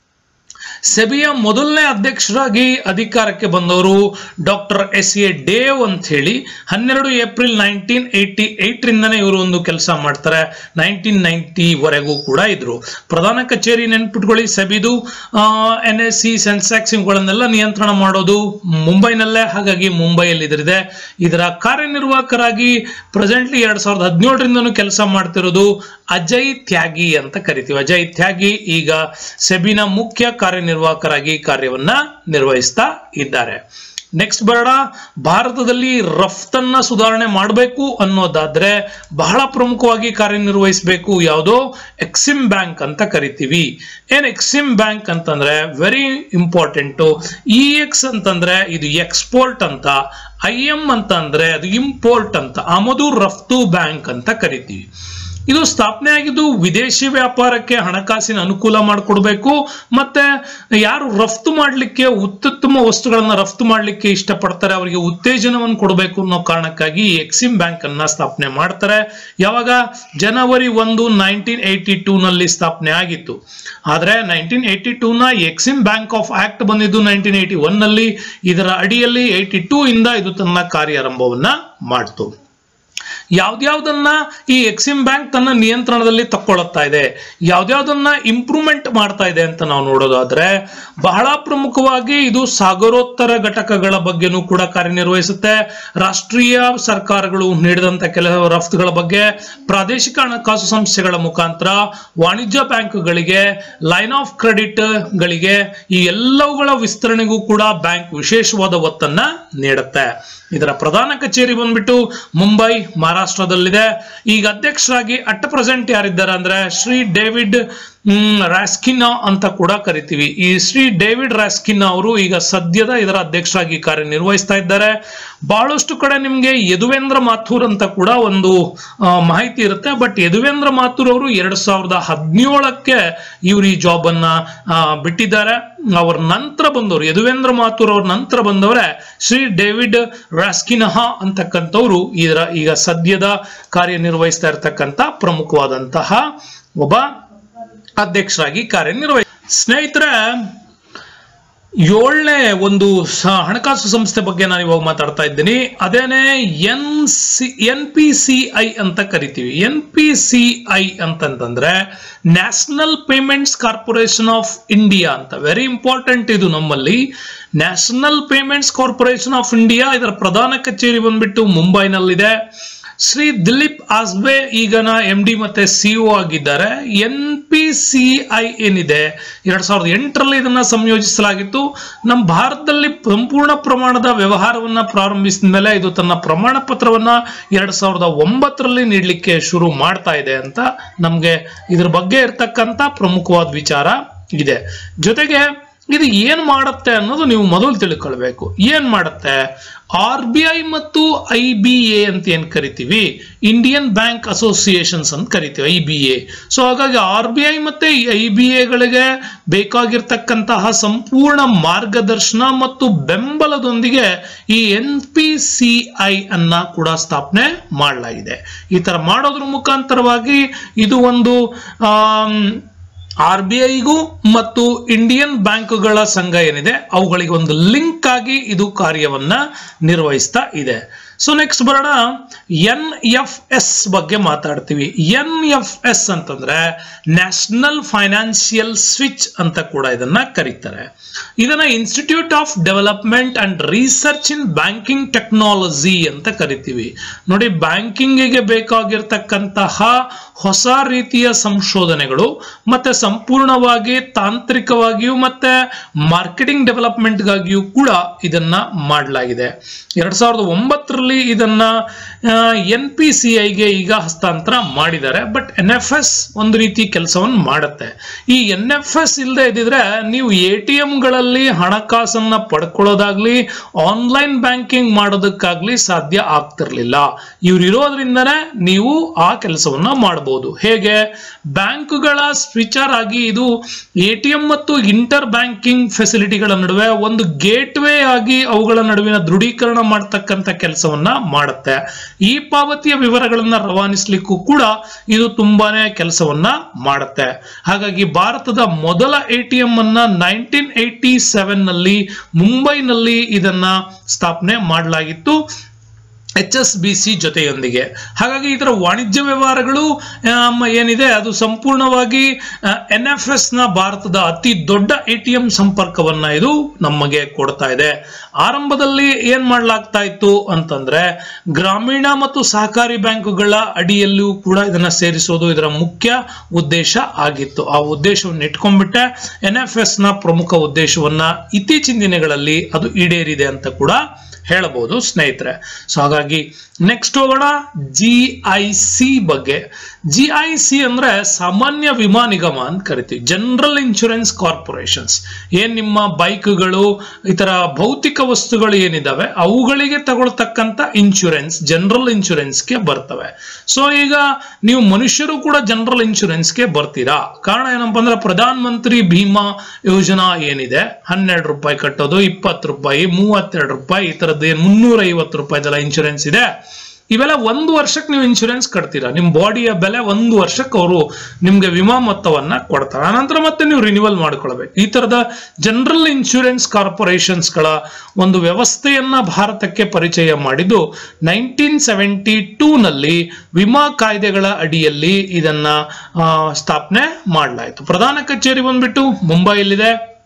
ಸೆಬಿಯ ಮೊದಲನೇ ಅಧ್ಯಕ್ಷರಾಗಿ ಅಧಿಕಾರಕ್ಕೆ ಬಂದವರು ಡಾಕ್ಟರ್ ಎಸ್ ಎ ಡೇವ್ ಅಂತ ಹೇಳಿ ಹನ್ನೆರಡು ಏಪ್ರಿಲ್ ನೈನ್ಟೀನ್ ಏಯ್ಟಿ ಏಯ್ಟ್ರಿಂದನೇ ಇವರು ಒಂದು ಕೆಲಸ ಮಾಡ್ತಾರೆ ನೈನ್ಟೀನ್ ನೈನ್ಟಿ ವರೆಗೂ ಕೂಡ ಇದ್ರು ಪ್ರಧಾನ ಕಚೇರಿ ನೆನ್ಪಿಟ್ಕೊಳ್ಳಿ ಸೆಬಿದು ಎನ್ ಎಸ್ ಸಿ ಸೆನ್ಸೆಕ್ಸ್ ಇವುಗಳನ್ನೆಲ್ಲ ನಿಯಂತ್ರಣ ಮಾಡೋದು ಮುಂಬೈನಲ್ಲೇ ಹಾಗಾಗಿ ಮುಂಬೈಯಲ್ಲಿ ಇದರಿದೆ ಇದರ ಕಾರ್ಯನಿರ್ವಾಹಕರಾಗಿ ಪ್ರೆಸೆಂಟ್ಲಿ ಎರಡ್ ಸಾವಿರದ ಹದಿನೇಳರಿಂದನೂ ಕೆಲಸ ಮಾಡ್ತಿರೋದು ಅಜಯ್ ತ್ಯಾಗಿ ಅಂತ ಕರಿತೀವಿ ಅಜಯ್ ತ್ಯಾಗಿ ಈಗ ಸೆಬಿನ ಮುಖ್ಯ ಕಾರ್ಯನಿರ್ವಾಹಕರಾಗಿ ಕಾರ್ಯವನ್ನ ನಿರ್ವಹಿಸ್ತಾ ಇದ್ದಾರೆ ನೆಕ್ಸ್ಟ್ ಬರೋಣ ಭಾರತದಲ್ಲಿ ರಫ್ತನ್ನ ಸುಧಾರಣೆ ಮಾಡಬೇಕು ಅನ್ನೋದಾದ್ರೆ ಬಹಳ ಪ್ರಮುಖವಾಗಿ ಕಾರ್ಯನಿರ್ವಹಿಸಬೇಕು ಯಾವುದೋ ಎಕ್ಸಿಮ್ ಬ್ಯಾಂಕ್ ಅಂತ ಕರಿತೀವಿ ಏನ್ ಎಕ್ಸಿಮ್ ಬ್ಯಾಂಕ್ ಅಂತಂದ್ರೆ ವೆರಿ ಇಂಪಾರ್ಟೆಂಟು ಇ ಎಕ್ಸ್ ಅಂತಂದ್ರೆ ಇದು ಎಕ್ಸ್ಪೋರ್ಟ್ ಅಂತ ಐ ಎಂ ಅಂತಂದ್ರೆ ಅದು ಇಂಪೋರ್ಟ್ ಅಂತ ಆಮದು ರಫ್ತು ಬ್ಯಾಂಕ್ ಅಂತ ಕರಿತೀವಿ ಇದು ಸ್ಥಾಪನೆ ಆಗಿದ್ದು ವಿದೇಶಿ ವ್ಯಾಪಾರಕ್ಕೆ ಹಣಕಾಸಿನ ಅನುಕೂಲ ಮಾಡಿಕೊಡ್ಬೇಕು ಮತ್ತೆ ಯಾರು ರಫ್ತು ಮಾಡಲಿಕ್ಕೆ ಅತ್ಯುತ್ತಮ ವಸ್ತುಗಳನ್ನ ರಫ್ತು ಮಾಡಲಿಕ್ಕೆ ಇಷ್ಟಪಡ್ತಾರೆ ಅವರಿಗೆ ಉತ್ತೇಜನವನ್ನು ಕೊಡಬೇಕು ಅನ್ನೋ ಕಾರಣಕ್ಕಾಗಿ ಎಕ್ಸಿಮ್ ಬ್ಯಾಂಕ್ ಅನ್ನ ಸ್ಥಾಪನೆ ಮಾಡ್ತಾರೆ ಯಾವಾಗ ಜನವರಿ ಒಂದು ನೈನ್ಟೀನ್ ಏಯ್ಟಿ ಟೂ ನಲ್ಲಿ ಸ್ಥಾಪನೆ ಆಗಿತ್ತು ಆದ್ರೆ ನೈನ್ಟೀನ್ ಏಯ್ಟಿ ಟೂ ನ ಎಕ್ಸಿಮ್ ಬ್ಯಾಂಕ್ ಆಫ್ ಆಕ್ಟ್ ಬಂದಿದ್ದು ನೈನ್ಟೀನ್ ಏಯ್ಟಿ ಒನ್ ನಲ್ಲಿ ಇದರ ಅಡಿಯಲ್ಲಿ ಏಯ್ಟಿ ಟೂ ಇಂದ ಇದು ತನ್ನ ಕಾರ್ಯಾರಂಭವನ್ನ ಮಾಡ್ತು ಯಾವ್ದ್ಯಾವ್ದನ್ನ ಈ ಎಕ್ಸಿಮ್ ಬ್ಯಾಂಕ್ ತನ್ನ ನಿಯಂತ್ರಣದಲ್ಲಿ ತಕ್ಕೊಳ್ಳುತ್ತಾ ಇದೆ ಯಾವ್ದ್ಯಾವ್ದನ್ನ ಇಂಪ್ರೂವ್ಮೆಂಟ್ ಮಾಡ್ತಾ ಇದೆ ಅಂತ ನಾವು ನೋಡೋದಾದ್ರೆ ಬಹಳ ಪ್ರಮುಖವಾಗಿ ಇದು ಸಾಗರೋತ್ತರ ಘಟಕಗಳ ಬಗ್ಗೆನೂ ಕೂಡ ಕಾರ್ಯನಿರ್ವಹಿಸುತ್ತೆ ರಾಷ್ಟ್ರೀಯ ಸರ್ಕಾರಗಳು ನೀಡಿದಂತ ಕೆಲವು ರಫ್ತುಗಳ ಬಗ್ಗೆ ಪ್ರಾದೇಶಿಕ ಹಣಕಾಸು ಸಂಸ್ಥೆಗಳ ಮುಖಾಂತರ ವಾಣಿಜ್ಯ ಬ್ಯಾಂಕ್ಗಳಿಗೆ ಲೈನ್ ಆಫ್ ಕ್ರೆಡಿಟ್ ಗಳಿಗೆ ಈ ಎಲ್ಲವುಗಳ ವಿಸ್ತರಣೆಗೂ ಕೂಡ ಬ್ಯಾಂಕ್ ವಿಶೇಷವಾದ ಒತ್ತನ್ನ ನೀಡುತ್ತೆ ಇದರ ಪ್ರಧಾನ ಕಚೇರಿ ಬಂದ್ಬಿಟ್ಟು ಮುಂಬೈ ಮಹಾರಾಷ್ಟ್ರದಲ್ಲಿದೆ ಈಗ ಅಧ್ಯಕ್ಷರಾಗಿ ಅಟ್ ಪ್ರೆಸೆಂಟ್ ಯಾರಿದ್ದಾರೆ ಅಂದ್ರೆ ಶ್ರೀ ಡೇವಿಡ್ ಹ್ಮ್ ರಾಸ್ಕಿನ್ ಅಂತ ಕೂಡ ಕರಿತೀವಿ ಈ ಶ್ರೀ ಡೇವಿಡ್ ರಾಸ್ಕಿನ್ ಅವರು ಈಗ ಸದ್ಯದ ಇದರ ಅಧ್ಯಕ್ಷರಾಗಿ ಕಾರ್ಯನಿರ್ವಹಿಸ್ತಾ ಇದ್ದಾರೆ ಬಹಳಷ್ಟು ಕಡೆ ನಿಮ್ಗೆ ಯದುವೇಂದ್ರ ಮಾಥೂರ್ ಅಂತ ಕೂಡ ಒಂದು ಆ, ಮಾಹಿತಿ ಇರುತ್ತೆ ಬಟ್ ಯದುವೇಂದ್ರ ಮಾಥೂರ್ ಅವರು ಎರಡ್ ಸಾವಿರದ ಹದಿನೇಳಕ್ಕೆ ಇವರು ಈ ಜಾಬ್ ಅನ್ನ ಆ, ಬಿಟ್ಟಿದ್ದಾರೆ ಅವರ ನಂತರ ಬಂದವರು ಯದುವೇಂದ್ರ ಮಾಥೂರ್ ಅವ್ರ ನಂತರ ಬಂದವರೇ ಶ್ರೀ ಡೇವಿಡ್ ರಾಸ್ಕಿನಹ ಅಂತಕ್ಕಂಥವ್ರು ಇದರ ಈಗ ಸದ್ಯದ ಕಾರ್ಯನಿರ್ವಹಿಸ್ತಾ ಇರತಕ್ಕಂತ ಪ್ರಮುಖವಾದಂತಹ ಒಬ್ಬ ಅಧ್ಯಕ್ಷರಾಗಿ ಕಾರ್ಯನಿರ್ವಹಿ ಸ್ನೇಹಿತರೆ ಏಳನೇ ಒಂದು ಸ- ಹಣಕಾಸು ಸಂಸ್ಥೆ ಬಗ್ಗೆ ನಾನು ಇವಾಗ ಮಾತಾಡ್ತಾ ಇದ್ದೀನಿ ಅದೇನೆ N C N P C I ಅಂತ ಕರಿತೀವಿ ಎನ್ ಪಿ ಸಿ ಐ ಅಂತಂತಂದ್ರೆ National Payments Corporation of India ಅಂತ ವೆರಿ ಇಂಪಾರ್ಟೆಂಟ್ ಇದು ನಮ್ಮಲ್ಲಿ National Payments Corporation of India ಇದರ ಪ್ರಧಾನ ಕಚೇರಿ ಬಂದ್ಬಿಟ್ಟು ಮುಂಬೈನಲ್ಲಿದೆ ಶ್ರೀ ದಿಲೀಪ್ ಆಸ್ಬೆ ಈಗನ ಎಂ ಡಿ ಮತ್ತೆ ಸಿಒ ಆಗಿದ್ದಾರೆ ಎನ್ ಪಿ ಸಿ ಐ ಏನಿದೆ ಎರಡ್ ಸಾವಿರದ ಎಂಟರಲ್ಲಿ ಇದನ್ನ ಸಂಯೋಜಿಸಲಾಗಿತ್ತು ನಮ್ಮ ಭಾರತದಲ್ಲಿ ಸಂಪೂರ್ಣ ಪ್ರಮಾಣದ ವ್ಯವಹಾರವನ್ನ ಪ್ರಾರಂಭಿಸಿದ ಮೇಲೆ ಇದು ತನ್ನ ಪ್ರಮಾಣ ಪತ್ರವನ್ನ ಎರಡ್ ಸಾವಿರದ ಒಂಬತ್ತರಲ್ಲಿ ನೀಡಲಿಕ್ಕೆ ಶುರು ಮಾಡ್ತಾ ಇದೆ ಅಂತ ನಮ್ಗೆ ಇದ್ರ ಬಗ್ಗೆ ಇರ್ತಕ್ಕಂಥ ಪ್ರಮುಖವಾದ ವಿಚಾರ ಇದೆ ಜೊತೆಗೆ ಇದು ಏನ್ ಮಾಡುತ್ತೆ ಅನ್ನೋದು ನೀವು ಮೊದಲು ತಿಳ್ಕೊಳ್ಬೇಕು ಏನ್ ಮಾಡುತ್ತೆ ಆರ್ ಬಿ ಐ ಮತ್ತು ಐ ಬಿ ಎ ಅಂತ ಏನ್ ಕರಿತೀವಿ ಇಂಡಿಯನ್ ಬ್ಯಾಂಕ್ ಅಸೋಸಿಯೇಷನ್ಸ್ ಅಂತ ಕರಿತೀವಿ ಐ ಬಿ ಎ ಸೊ ಹಾಗಾಗಿ ಆರ್ ಬಿ ಐ ಮತ್ತೆ ಐ ಬಿ ಎಗಳಿಗೆ ಬೇಕಾಗಿರ್ತಕ್ಕಂತಹ ಸಂಪೂರ್ಣ ಮಾರ್ಗದರ್ಶನ ಮತ್ತು ಬೆಂಬಲದೊಂದಿಗೆ ಈ ಎನ್ ಪಿ ಸಿ ಐ ಅನ್ನ ಕೂಡ ಸ್ಥಾಪನೆ ಮಾಡಲಾಗಿದೆ ಈ ತರ ಮಾಡೋದ್ರ ಮುಖಾಂತರವಾಗಿ ಇದು ಒಂದು ಆಮ್, ಆರ್ ಬಿ ಐಗೂ ಮತ್ತು ಇಂಡಿಯನ್ ಬ್ಯಾಂಕ್ಗಳ ಸಂಘ ಏನಿದೆ ಅವುಗಳಿಗೆ ಒಂದು ಲಿಂಕ್ ಆಗಿ ಇದು ಕಾರ್ಯವನ್ನ ನಿರ್ವಹಿಸ್ತಾ ಇದೆ ಸೊ ನೆಕ್ಸ್ಟ್ ಬರೋಣ ಎನ್ ಎಫ್ ಎಸ್ ಬಗ್ಗೆ ಮಾತಾಡ್ತೀವಿ ಎನ್ ಎಫ್ ಎಸ್ ಅಂತಂದ್ರೆ ನ್ಯಾಷನಲ್ ಫೈನಾನ್ಷಿಯಲ್ ಸ್ವಿಚ್ ಅಂತ ಕೂಡ ಇದನ್ನ ಕರೀತಾರೆ ಇದನ್ನ Institute of Development and Research in Banking Technology ಅಂತ ಕರಿತೀವಿ ನೋಡಿ ಬ್ಯಾಂಕಿಂಗಿಗೆ ಬೇಕಾಗಿರ್ತಕ್ಕಂತಹ ಹೊಸ ರೀತಿಯ ಸಂಶೋಧನೆಗಳು ಮತ್ತೆ ಸಂಪೂರ್ಣವಾಗಿ ತಾಂತ್ರಿಕವಾಗಿಯೂ ಮತ್ತೆ ಮಾರ್ಕೆಟಿಂಗ್ ಡೆವಲಪ್ಮೆಂಟ್ಗಾಗಿಯೂ ಕೂಡ ಇದನ್ನ ಮಾಡಲಾಗಿದೆ ಎರಡ್ ಸಾವಿರದ ಒಂಬತ್ತರಲ್ಲಿ ಇದನ್ನ ಎನ್ ಪಿ ಸಿ ಐಗೆ ಈಗ ಹಸ್ತಾಂತರ ಮಾಡಿದ್ದಾರೆ ಬಟ್ ಎನ್ ಎಫ್ ಎಸ್ ಒಂದು ರೀತಿ ಕೆಲಸವನ್ನು ಮಾಡುತ್ತೆ ಈ ಎನ್ ಎಫ್ ಎಸ್ ಇಲ್ಲದೆ ಇದ್ದಿದ್ರೆ ನೀವು ಎ ಟಿ ಗಳಲ್ಲಿ ಹಣಕಾಸನ್ನ ಪಡ್ಕೊಳ್ಳೋದಾಗ್ಲಿ ಆನ್ಲೈನ್ ಬ್ಯಾಂಕಿಂಗ್ ಮಾಡೋದಕ್ಕಾಗ್ಲಿ ಸಾಧ್ಯ ಆಗ್ತಿರ್ಲಿಲ್ಲ ಇವ್ರು ಇರೋದ್ರಿಂದನೇ ನೀವು ಆ ಕೆಲಸವನ್ನ ಮಾಡಬಹುದು ಹೇಗೆ ಬ್ಯಾಂಕ್ಗಳ ಸ್ವಿಚರ್ ಆಗಿ ಇದು ಎ ಟಿ ಎಂ ಮತ್ತು ಇಂಟರ್ ಬ್ಯಾಂಕಿಂಗ್ ಫೆಸಿಲಿಟಿಗಳ ನಡುವೆ ಒಂದು ಗೇಟ್ ವೇ ಆಗಿ ಅವುಗಳ ನಡುವಿನ ದೃಢೀಕರಣ ಮಾಡತಕ್ಕಂತ ಕೆಲಸವನ್ನ ಮಾಡುತ್ತೆ ಈ ಪಾವತಿಯ ವಿವರಗಳನ್ನ ರವಾನಿಸ್ಲಿಕ್ಕೂ ಕೂಡ ಇದು ತುಂಬಾನೇ ಕೆಲಸವನ್ನ ಮಾಡುತ್ತೆ ಹಾಗಾಗಿ ಭಾರತದ ಮೊದಲ ಎ ಟಿ ಎಂ ಅನ್ನ ನೈನ್ಟೀನ್ ಏಯ್ಟಿ ಸೆವೆನ್ ನಲ್ಲಿ ಮುಂಬೈನಲ್ಲಿ ಇದನ್ನ ಸ್ಥಾಪನೆ ಮಾಡಲಾಗಿತ್ತು ಎಚ್ ಎಸ್ ಬಿ ಸಿ ಜೊತೆಯೊಂದಿಗೆ ಹಾಗಾಗಿ ಇದರ ವಾಣಿಜ್ಯ ವ್ಯವಹಾರಗಳು ಆಮ್, ಏನಿದೆ ಅದು ಸಂಪೂರ್ಣವಾಗಿ ಎನ್ ಎಫ್ ಎಸ್ ನ ಭಾರತದ ಅತಿ ದೊಡ್ಡ ಎ ಟಿ ಎಂ ಸಂಪರ್ಕವನ್ನ ಇದು ನಮಗೆ ಕೊಡ್ತಾ ಇದೆ ಆರಂಭದಲ್ಲಿ ಏನ್ ಮಾಡ್ಲಾಗ್ತಾ ಇತ್ತು ಅಂತಂದ್ರೆ ಗ್ರಾಮೀಣ ಮತ್ತು ಸಹಕಾರಿ ಬ್ಯಾಂಕುಗಳ ಅಡಿಯಲ್ಲೂ ಕೂಡ ಇದನ್ನ ಸೇರಿಸೋದು ಇದರ ಮುಖ್ಯ ಉದ್ದೇಶ ಆಗಿತ್ತು ಆ ಉದ್ದೇಶವನ್ನು ಇಟ್ಕೊಂಡ್ಬಿಟ್ಟೆ ಎನ್ ಎಫ್ ಎಸ್ ನ ಪ್ರಮುಖ ಉದ್ದೇಶವನ್ನ ಇತ್ತೀಚಿನ ದಿನಗಳಲ್ಲಿ ಅದು ಈಡೇರಿದೆ ಅಂತ ಕೂಡ ಹೇಳಬಹುದು ಸ್ನೇಹಿತರೆ ಸೊ ಹಾಗಾಗಿ ನೆಕ್ಸ್ಟ್ ಹೋಗೋಣ ಜಿ ಐ ಸಿ ಬಗ್ಗೆ ಜಿ ಐ ಸಿ ಅಂದ್ರೆ ಸಾಮಾನ್ಯ ವಿಮಾ ನಿಗಮ ಅಂತ ಕರಿತೀವಿ ಜನರಲ್ ಇನ್ಶೂರೆನ್ಸ್ ಕಾರ್ಪೊರೇಷನ್ಸ್ ಏನ್ ನಿಮ್ಮ ಬೈಕ್ಗಳು ಈ ತರ ಭೌತಿಕ ವಸ್ತುಗಳು ಏನಿದಾವೆ ಅವುಗಳಿಗೆ ತಗೊಳ್ತಕ್ಕಂತ ಇನ್ಶೂರೆನ್ಸ್ ಜನರಲ್ ಇನ್ಶೂರೆನ್ಸ್ಗೆ ಬರ್ತವೆ ಸೊ ಈಗ ನೀವು ಮನುಷ್ಯರು ಕೂಡ ಜನರಲ್ ಇನ್ಶೂರೆನ್ಸ್ಗೆ ಬರ್ತೀರಾ ಕಾರಣ ಏನಪ್ಪ ಅಂದ್ರೆ ಪ್ರಧಾನ ಮಂತ್ರಿ ಭೀಮಾ ಯೋಜನಾ ಏನಿದೆ ಹನ್ನೆರಡು ರೂಪಾಯಿ ಕಟ್ಟೋದು ಇಪ್ಪತ್ತು ರೂಪಾಯಿ ಮೂವತ್ತೆರಡು ರೂಪಾಯಿ ಈ ತರದ್ದು ಏನ್ ಮುನ್ನೂರ ಐವತ್ತು ರೂಪಾಯಿದೆಲ್ಲ ಇನ್ಶೂರೆನ್ಸ್ ಇದೆ ಇವೆಲ್ಲ ಒಂದು ವರ್ಷಕ್ಕೆ ನೀವು ಇನ್ಶೂರೆನ್ಸ್ ಕಟ್ತೀರಾ ನಿಮ್ಮ ಬಾಡಿಯ ಬೆಲೆ ಒಂದು ವರ್ಷಕ್ಕೆ ಅವರು ನಿಮ್ಗೆ ವಿಮಾ ಮೊತ್ತವನ್ನ ಕೊಡ್ತಾರೆ ಆನಂತರ ಮತ್ತೆ ನೀವು ರಿನ್ಯೂವಲ್ ಮಾಡ್ಕೊಳ್ಬೇಕು ಈ ತರದ ಜನರಲ್ ಇನ್ಶೂರೆನ್ಸ್ ಕಾರ್ಪೊರೇಷನ್ಸ್ಗಳ ಒಂದು ವ್ಯವಸ್ಥೆಯನ್ನ ಭಾರತಕ್ಕೆ ಪರಿಚಯ ಮಾಡಿದ್ದು ನೈನ್ಟೀನ್ ಸೆವೆಂಟಿ ಟೂ ನಲ್ಲಿ ವಿಮಾ ಕಾಯ್ದೆಗಳ ಅಡಿಯಲ್ಲಿ ಇದನ್ನ ಆ, ಸ್ಥಾಪನೆ ಮಾಡಲಾಯಿತು ಪ್ರಧಾನ ಕಚೇರಿ ಬಂದ್ಬಿಟ್ಟು ಮುಂಬೈಲಿದೆ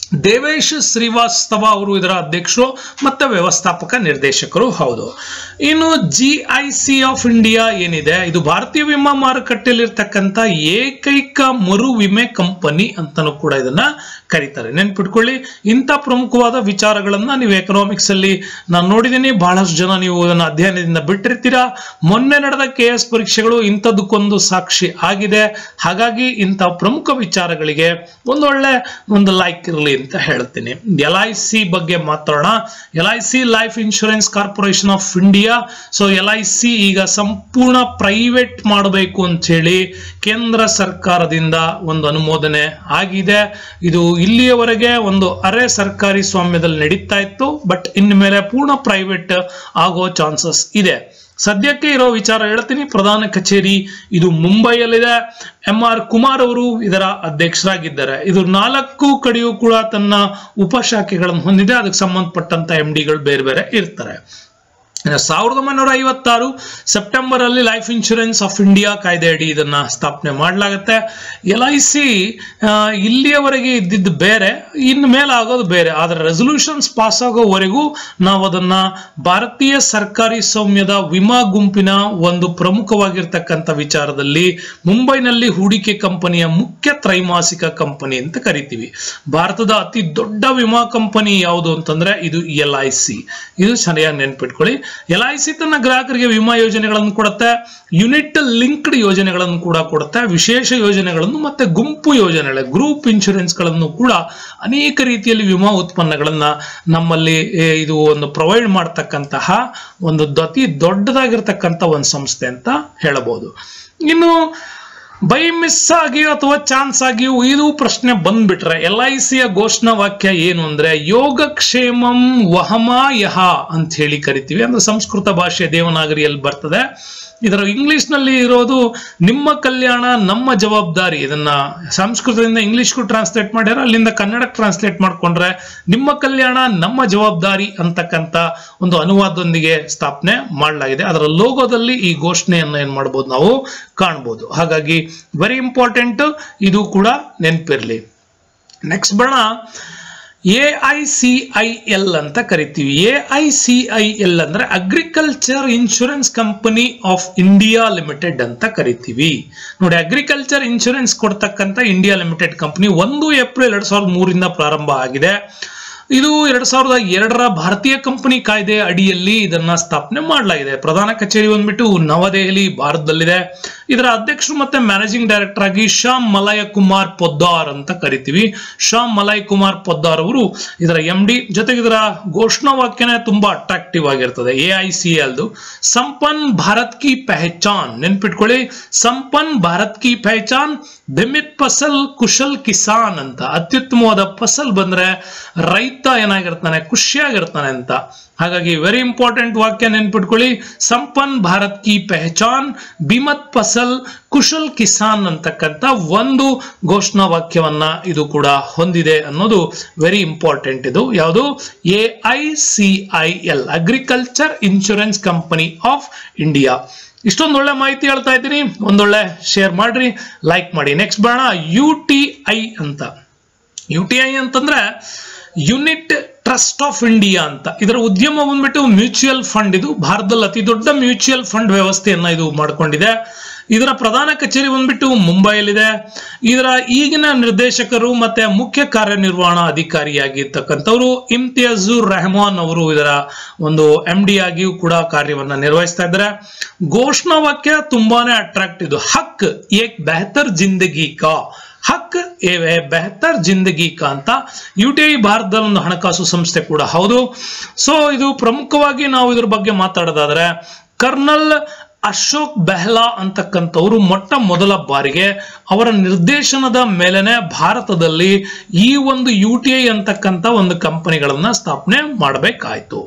ದೇವೇಶ್ ಶ್ರೀವಾಸ್ತವ ಅವರು ಇದರ ಅಧ್ಯಕ್ಷರು ಮತ್ತೆ ವ್ಯವಸ್ಥಾಪಕ ನಿರ್ದೇಶಕರು ಹೌದು ಇನ್ನು G I C of India ಏನಿದೆ ಇದು ಭಾರತೀಯ ವಿಮಾ ಮಾರುಕಟ್ಟೆಯಲ್ಲಿರ್ತಕ್ಕಂಥ ಏಕೈಕ ಮರು ವಿಮೆ ಕಂಪನಿ ಅಂತಾನೂ ಕೂಡ ಇದನ್ನ ಕರೀತಾರೆ ನೆನ್ಪಿಟ್ಕೊಳ್ಳಿ ಇಂಥ ಪ್ರಮುಖವಾದ ವಿಚಾರಗಳನ್ನ ನೀವು ಎಕನಾಮಿಕ್ಸ್ ಅಲ್ಲಿ ನಾನು ನೋಡಿದ್ದೀನಿ ಬಹಳಷ್ಟು ಜನ ನೀವು ಇದನ್ನ ಅಧ್ಯಯನದಿಂದ ಬಿಟ್ಟಿರ್ತೀರಾ ಮೊನ್ನೆ ನಡೆದ ಕೆ ಎಸ್ ಪರೀಕ್ಷೆಗಳು ಇಂಥದ್ದಕ್ಕೊಂದು ಸಾಕ್ಷಿ ಆಗಿದೆ ಹಾಗಾಗಿ ಇಂಥ ಪ್ರಮುಖ ವಿಚಾರಗಳಿಗೆ ಒಂದೊಳ್ಳೆ ಒಂದು ಲೈಕ್ ಇರಲಿ ಅಂತ ಹೇಳ್ತೀನಿ ಎಲ್ ಐ ಸಿ ಬಗ್ಗೆ ಮಾತಾಡೋಣ L I C Life Insurance Corporation of India so L I C ಈಗ ಸಂಪೂರ್ಣ ಪ್ರೈವೇಟ್ ಮಾಡಬೇಕು ಅಂತ ಹೇಳಿ ಕೇಂದ್ರ ಸರ್ಕಾರದಿಂದ ಒಂದು ಅನುಮೋದನೆ ಆಗಿದೆ ಇದು ಇಲ್ಲಿಯವರೆಗೆ ಒಂದು ಅರೆ ಸರ್ಕಾರಿ ಸ್ವಾಮ್ಯದಲ್ಲಿ ನಡೀತಾ ಇತ್ತು ಬಟ್ ಇನ್ಮೇಲೆ ಪೂರ್ಣ ಪ್ರೈವೇಟ್ ಆಗೋ ಚಾನ್ಸಸ್ ಇದೆ ಸದ್ಯಕ್ಕೆ ಇರೋ ವಿಚಾರ ಹೇಳ್ತೀನಿ ಪ್ರಧಾನ ಕಚೇರಿ ಇದು ಮುಂಬೈಯಲ್ಲಿದೆ ಎಂ ಆರ್ ಕುಮಾರ್ ಅವರು ಇದರ ಅಧ್ಯಕ್ಷರಾಗಿದ್ದಾರೆ ಇದು ನಾಲ್ಕು ಕಡೆಯೂ ಕೂಡ ತನ್ನ ಉಪಶಾಖೆಗಳನ್ನು ಹೊಂದಿದೆ ಅದಕ್ಕೆ ಸಂಬಂಧಪಟ್ಟಂತ ಎಂ ಡಿಗಳು ಬೇರೆ ಬೇರೆ ಇರ್ತಾರೆ ಇನ್ನು ಸಾವಿರದ ಒಂಬೈನೂರ ಐವತ್ತಾರು ಸೆಪ್ಟೆಂಬರ್ ಅಲ್ಲಿ ಲೈಫ್ ಇನ್ಶೂರೆನ್ಸ್ ಆಫ್ ಇಂಡಿಯಾ ಕಾಯ್ದೆ ಅಡಿ ಇದನ್ನ ಸ್ಥಾಪನೆ ಮಾಡಲಾಗುತ್ತೆ ಎಲ್ ಐ ಸಿ ಇಲ್ಲಿಯವರೆಗೆ ಇದ್ದಿದ್ದು ಬೇರೆ ಇನ್ನು ಮೇಲೆ ಆಗೋದು ಬೇರೆ ಆದರೆ ರೆಸೊಲ್ಯೂಷನ್ಸ್ ಪಾಸ್ ಆಗೋವರೆಗೂ ನಾವು ಅದನ್ನ ಭಾರತೀಯ ಸರ್ಕಾರಿ ಸೌಮ್ಯದ ವಿಮಾ ಗುಂಪಿನ ಒಂದು ಪ್ರಮುಖವಾಗಿರ್ತಕ್ಕಂಥ ವಿಚಾರದಲ್ಲಿ ಮುಂಬೈನಲ್ಲಿ ಹೂಡಿಕೆ ಕಂಪನಿಯ ಮುಖ್ಯ ತ್ರೈಮಾಸಿಕ ಕಂಪನಿ ಅಂತ ಕರಿತೀವಿ ಭಾರತದ ಅತಿ ದೊಡ್ಡ ವಿಮಾ ಕಂಪನಿ ಯಾವುದು ಅಂತಂದ್ರೆ ಇದು ಎಲ್ ಐ ಸಿ ಇದು ಸರಿಯಾಗಿ ನೆನ್ಪಿಟ್ಕೊಳ್ಳಿ ಎಲ್ ಐ ಸಿ ತನ್ನ ಗ್ರಾಹಕರಿಗೆ ವಿಮಾ ಯೋಜನೆಗಳನ್ನು ಕೊಡುತ್ತೆ ಯೂನಿಟ್ ಲಿಂಕ್ಡ್ ಯೋಜನೆಗಳನ್ನು ಕೂಡ ಕೊಡುತ್ತೆ ವಿಶೇಷ ಯೋಜನೆಗಳನ್ನು ಮತ್ತೆ ಗುಂಪು ಯೋಜನೆಗಳು ಗ್ರೂಪ್ ಇನ್ಶೂರೆನ್ಸ್ ಗಳನ್ನು ಕೂಡ ಅನೇಕ ರೀತಿಯಲ್ಲಿ ವಿಮಾ ಉತ್ಪನ್ನಗಳನ್ನ ನಮ್ಮಲ್ಲಿ ಏ, ಇದು ಒಂದು ಪ್ರೊವೈಡ್ ಮಾಡ್ತಕ್ಕಂತಹ ಒಂದು ಅತಿ ದೊಡ್ಡದಾಗಿರ್ತಕ್ಕಂಥ ಒಂದು ಸಂಸ್ಥೆ ಅಂತ ಹೇಳಬಹುದು ಇನ್ನು ಬೈ ಮಿಸ್ ಆಗಿಯೋ ಅಥವಾ ಚಾನ್ಸ್ ಆಗಿಯೋ ಇದು ಪ್ರಶ್ನೆ ಬಂದ್ಬಿಟ್ರೆ ಎಲ್ ಐ ಸಿಯ ಘೋಷಣಾ ವಾಕ್ಯ ಏನು ಅಂದ್ರೆ ಯೋಗಕ್ಷೇಮಂ ವಹಮಾಯಹ ಅಂತ ಹೇಳಿ ಕರಿತೀವಿ ಅಂದ್ರೆ ಸಂಸ್ಕೃತ ಭಾಷೆ ದೇವನಾಗರಿಯಲ್ಲಿ ಬರ್ತದೆ ಇದರ ಇಂಗ್ಲಿಷ್ ನಲ್ಲಿ ಇರೋದು ನಿಮ್ಮ ಕಲ್ಯಾಣ ನಮ್ಮ ಜವಾಬ್ದಾರಿ ಇದನ್ನ ಸಂಸ್ಕೃತದಿಂದ ಇಂಗ್ಲಿಷ್ಗೂ ಟ್ರಾನ್ಸ್ಲೇಟ್ ಮಾಡ್ಯಾರ ಅಲ್ಲಿಂದ ಕನ್ನಡಕ್ಕೆ ಟ್ರಾನ್ಸ್ಲೇಟ್ ಮಾಡ್ಕೊಂಡ್ರೆ ನಿಮ್ಮ ಕಲ್ಯಾಣ ನಮ್ಮ ಜವಾಬ್ದಾರಿ ಅಂತಕ್ಕಂಥ ಒಂದು ಅನುವಾದದೊಂದಿಗೆ ಸ್ಥಾಪನೆ ಮಾಡಲಾಗಿದೆ ಅದರ ಲೋಗೋದಲ್ಲಿ ಈ ಘೋಷಣೆಯನ್ನು ಏನ್ ಮಾಡ್ಬೋದು ನಾವು ಕಾಣ್ಬೋದು ಹಾಗಾಗಿ ವೆರಿ ಇಂಪಾರ್ಟೆಂಟ್ ಇದು ಕೂಡ ನೆನಪಿರ್ಲಿ ನೆಕ್ಸ್ಟ್ ಬರೋಣ A I C I L ಅಂತ ಕರಿತೀವಿ A I C I L ಅಂದ್ರೆ Agriculture Insurance Company of India Limited ಅಂತ ಕರಿತೀವಿ ನೋಡಿ ಅಗ್ರಿಕಲ್ಚರ್ ಇನ್ಶೂರೆನ್ಸ್ ಕೊಡ್ತಕ್ಕಂಥ ಇಂಡಿಯಾ ಲಿಮಿಟೆಡ್ ಕಂಪನಿ ಒಂದು ಏಪ್ರಿಲ್ ಎರಡ್ ಸಾವಿರದ ಮೂರಿಂದ ಪ್ರಾರಂಭ ಆಗಿದೆ ಇದು ಎರಡ್ ಸಾವಿರದ ಎರಡರ ಭಾರತೀಯ ಕಂಪನಿ ಕಾಯ್ದೆ ಅಡಿಯಲ್ಲಿ ಇದನ್ನ ಸ್ಥಾಪನೆ ಮಾಡಲಾಗಿದೆ ಪ್ರಧಾನ ಕಚೇರಿ ಬಂದ್ಬಿಟ್ಟು ನವದೆಹಲಿ ಭಾರತದಲ್ಲಿದೆ ಇದರ ಅಧ್ಯಕ್ಷರು ಮತ್ತೆ ಮ್ಯಾನೇಜಿಂಗ್ ಡೈರೆಕ್ಟರ್ ಆಗಿ ಶ್ಯಾಮ್ ಮಲಯ ಕುಮಾರ್ ಪೊದ್ದಾರ್ ಅಂತ ಕರಿತೀವಿ ಶ್ಯಾಮ್ ಮಲಯ್ ಕುಮಾರ್ ಪೊದ್ದಾರ್ ಅವರು ಇದರ ಎಂ ಡಿ ಜೊತೆಗೆ ಇದರ ಘೋಷಣಾ ವಾಕ್ಯನೇ ತುಂಬಾ ಅಟ್ರಾಕ್ಟಿವ್ ಆಗಿರ್ತದೆ ಎ ಐ ಸಿ ಎಲ್ದು ಸಂಪನ್ ಭಾರತ್ ಕಿ ಪೆಹಚಾನ್ ನೆನ್ಪಿಟ್ಕೊಳ್ಳಿ ಸಂಪನ್ ಭಾರತ್ ಕಿ ಪೆಹಚಾನ್ ಬೆಮಿತ್ ಫಸಲ್ ಕುಶಲ್ ಕಿಸಾನ್ ಅಂತ ಅತ್ಯುತ್ತಮವಾದ ಫಸಲ್ ಬಂದ್ರೆ ರೈತ ಏನಾಗಿರ್ತಾನೆ ಖುಷಿಯಾಗಿರ್ತಾನೆ ಅಂತ ಹಾಗಾಗಿ ವೆರಿ ಇಂಪಾರ್ಟೆಂಟ್ ವಾಕ್ಯ ನೆನ್ಪಿಟ್ಕೊಳ್ಳಿ ಸಂಪನ್ ಭಾರತ್ ಕಿ ಪೆಹಚಾನ್ ಬಿಮತ್ ಫಸಲ್ ಕುಶಲ್ ಕಿಸಾನ್ ಅಂತಕ್ಕಂಥ ಒಂದು ಘೋಷಣಾ ವಾಕ್ಯವನ್ನ ಇದು ಕೂಡ ಹೊಂದಿದೆ ಅನ್ನೋದು ವೆರಿ ಇಂಪಾರ್ಟೆಂಟ್ ಇದು ಯಾವುದು A I C I L Agriculture Insurance Company of India ಇಷ್ಟೊಂದು ಒಳ್ಳೆ ಮಾಹಿತಿ ಹೇಳ್ತಾ ಇದ್ದೀನಿ ಒಂದೊಳ್ಳೆ ಶೇರ್ ಮಾಡ್ರಿ ಲೈಕ್ ಮಾಡಿ ನೆಕ್ಸ್ಟ್ ಬರೋಣ ಯು ಟಿ ಐ ಅಂತ ಯು ಟಿ ಐ ಅಂತಂದ್ರೆ ಯೂನಿಟ್ ಟ್ರಸ್ಟ್ ಆಫ್ ಇಂಡಿಯಾ ಅಂತ ಇದರ ಉದ್ಯಮ ಬಂದ್ಬಿಟ್ಟು ಮ್ಯೂಚುವಲ್ ಫಂಡ್ ಇದು ಭಾರತದಲ್ಲಿ ಅತಿ ದೊಡ್ಡ ಮ್ಯೂಚುವಲ್ ಫಂಡ್ ವ್ಯವಸ್ಥೆಯನ್ನ ಇದು ಮಾಡ್ಕೊಂಡಿದೆ ಇದರ ಪ್ರಧಾನ ಕಚೇರಿ ಬಂದ್ಬಿಟ್ಟು ಮುಂಬೈಯಲ್ಲಿದೆ ಇದರ ಈಗಿನ ನಿರ್ದೇಶಕರು ಮತ್ತೆ ಮುಖ್ಯ ಕಾರ್ಯನಿರ್ವಹಣಾ ಅಧಿಕಾರಿಯಾಗಿರ್ತಕ್ಕಂಥವ್ರು ಇಮ್ತಿಯಾಜುರ್ ರೆಹಮಾನ್ ಅವರು ಇದರ ಒಂದು ಎಂ ಡಿ ಆಗಿಯೂ ಕೂಡ ಕಾರ್ಯವನ್ನ ನಿರ್ವಹಿಸ್ತಾ ಇದ್ದಾರೆ ಘೋಷಣಾ ವಾಕ್ಯ ತುಂಬಾನೇ ಅಟ್ರಾಕ್ಟ್ ಇದು ಹಕ್ ಏಕ್ ಬೆಹತರ್ ಜಿಂದಗಿ ಕಾ ಹಕ್ ಎ ಬೆಹತರ್ ಜಿಂದಗಿ ಕಾ ಅಂತ ಯು ಟಿ ಐ ಭಾರತದ ಒಂದು ಹಣಕಾಸು ಸಂಸ್ಥೆ ಕೂಡ ಹೌದು ಸೊ ಇದು ಪ್ರಮುಖವಾಗಿ ನಾವು ಇದ್ರ ಬಗ್ಗೆ ಮಾತಾಡೋದಾದ್ರೆ ಕರ್ನಲ್ ಅಶೋಕ್ ಬೆಹ್ಲಾ ಅಂತಕ್ಕಂಥವ್ರು ಮೊಟ್ಟ ಮೊದಲ ಬಾರಿಗೆ ಅವರ ನಿರ್ದೇಶನದ ಮೇಲೆನೆ ಭಾರತದಲ್ಲಿ ಈ ಒಂದು ಯು ಟಿ ಐ ಅಂತಕ್ಕಂಥ ಒಂದು ಕಂಪನಿಗಳನ್ನ ಸ್ಥಾಪನೆ ಮಾಡಬೇಕಾಯ್ತು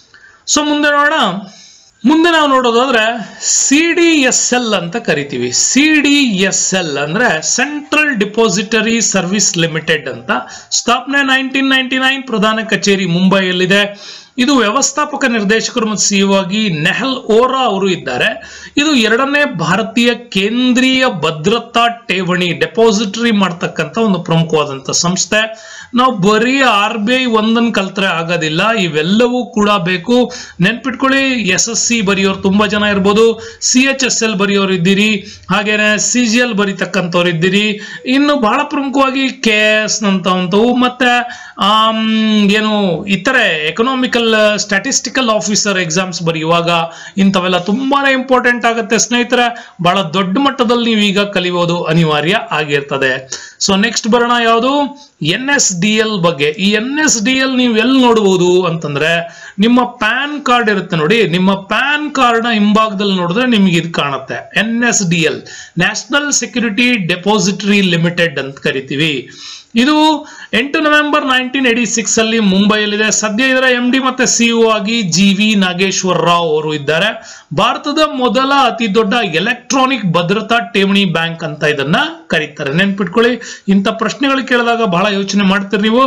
ಸೊ ಮುಂದೆ ನೋಡೋಣ ಮುಂದೆ ನಾವು ನೋಡೋದಾದ್ರೆ ಸಿ ಡಿ ಎಸ್ ಎಲ್ ಅಂತ ಕರಿತೀವಿ ಸಿ ಡಿ ಎಸ್ ಎಲ್ ಅಂದ್ರೆ ಸೆಂಟ್ರಲ್ ಡಿಪಾಸಿಟರಿ ಸರ್ವಿಸ್ ಲಿಮಿಟೆಡ್ ಅಂತ ಸ್ಥಾಪನೆ ನೈನ್ಟೀನ್ ನೈನ್ಟಿ ನೈನ್ ಪ್ರಧಾನ ಕಚೇರಿ ಮುಂಬೈಯಲ್ಲಿದೆ ಇದು ವ್ಯವಸ್ಥಾಪಕ ನಿರ್ದೇಶಕರು ಮತ್ತು ಸಿಇಒ ಆಗಿ ನೆಹಲ್ ಓರಾ ಅವರು ಇದ್ದಾರೆ ಇದು ಎರಡನೇ ಭಾರತೀಯ ಕೇಂದ್ರೀಯ ಭದ್ರತಾ ಠೇವಣಿ ಡೆಪಾಸಿಟರಿ ಮಾಡ್ತಕ್ಕಂಥ ಒಂದು ಪ್ರಮುಖವಾದಂಥ ಸಂಸ್ಥೆ ನಾವು ಬರೀ ಆರ್ ಬಿ ಐ ಒಂದನ್ನು ಕಲ್ತ್ರೆ ಆಗೋದಿಲ್ಲ ಇವೆಲ್ಲವೂ ಕೂಡ ಬೇಕು ನೆನ್ಪಿಟ್ಕೊಳ್ಳಿ ಎಸ್ ಎಸ್ ಸಿ ಬರೆಯೋರು ತುಂಬಾ ಜನ ಇರ್ಬೋದು ಸಿ ಎಚ್ ಎಸ್ ಎಲ್ ಬರೆಯೋರು ಇದ್ದೀರಿ ಹಾಗೇನೆ ಸಿ ಜಿ ಎಲ್ ಬರೀತಕ್ಕಂಥವ್ರು ಇದ್ದೀರಿ ಇನ್ನು ಬಹಳ ಪ್ರಮುಖವಾಗಿ ಕೆ ಎಸ್ ಅಂತವಂಥವು ಮತ್ತೆ ಆಮ್, ಏನು ಇತರೆ ಎಕನಾಮಿಕಲ್ ಸ್ಟ್ಯಾಟಿಸ್ಟಿಕಲ್ ಆಫೀಸರ್ ಎಕ್ಸಾಮ್ಸ್ ಬರೆಯುವಾಗ ಇಂಥವೆಲ್ಲ ತುಂಬಾನೇ ಇಂಪಾರ್ಟೆಂಟ್ ಆಗುತ್ತೆ ಸ್ನೇಹಿತರೆ ಬಹಳ ದೊಡ್ಡ ಮಟ್ಟದಲ್ಲಿ ನೀವು ಈಗ ಕಲಿಯೋದು ಅನಿವಾರ್ಯ ಆಗಿರ್ತದೆ ಸೊ ನೆಕ್ಸ್ಟ್ ಬರೋಣ ಯಾವುದು ಎನ್ ಎಸ್ ಡಿ ಎಲ್ ಬಗ್ಗೆ ಈ ಎನ್ ಎಸ್ ಡಿ ಎಲ್ ನೀವು ಎಲ್ಲಿ ನೋಡಬಹುದು ಅಂತಂದ್ರೆ ನಿಮ್ಮ ಪ್ಯಾನ್ ಕಾರ್ಡ್ ಇರುತ್ತೆ ನೋಡಿ ನಿಮ್ಮ ಪ್ಯಾನ್ ಕಾರ್ಡ್ ನ ಹಿಂಭಾಗದಲ್ಲಿ ನೋಡಿದ್ರೆ ನಿಮ್ಗೆ ಇದು ಕಾಣುತ್ತೆ N S D L National Security Depository Limited ಅಂತ ಕರಿತೀವಿ ಇದು ಎಂಟು ನವೆಂಬರ್ ನೈನ್ಟೀನ್ ಏಟಿ ಸಿಕ್ಸ್ ಅಲ್ಲಿ ಮುಂಬೈಯಲ್ಲಿದೆ ಸದ್ಯ ಇದರ ಎಂ ಡಿ ಮತ್ತೆ ಸಿಇಒ ಆಗಿ ಜಿ ವಿ ನಾಗೇಶ್ವರ ರಾವ್ ಅವರು ಇದ್ದಾರೆ ಭಾರತದ ಮೊದಲ ಅತಿ ದೊಡ್ಡ ಎಲೆಕ್ಟ್ರಾನಿಕ್ ಭದ್ರತಾ ಠೇವಣಿ ಬ್ಯಾಂಕ್ ಅಂತ ಇದನ್ನ ಕರೀತಾರೆ ನೆನ್ಪಿಟ್ಕೊಳ್ಳಿ ಇಂಥ ಪ್ರಶ್ನೆಗಳು ಕೇಳಿದಾಗ ಬಹಳ ಯೋಚನೆ ಮಾಡ್ತೀರಿ ನೀವು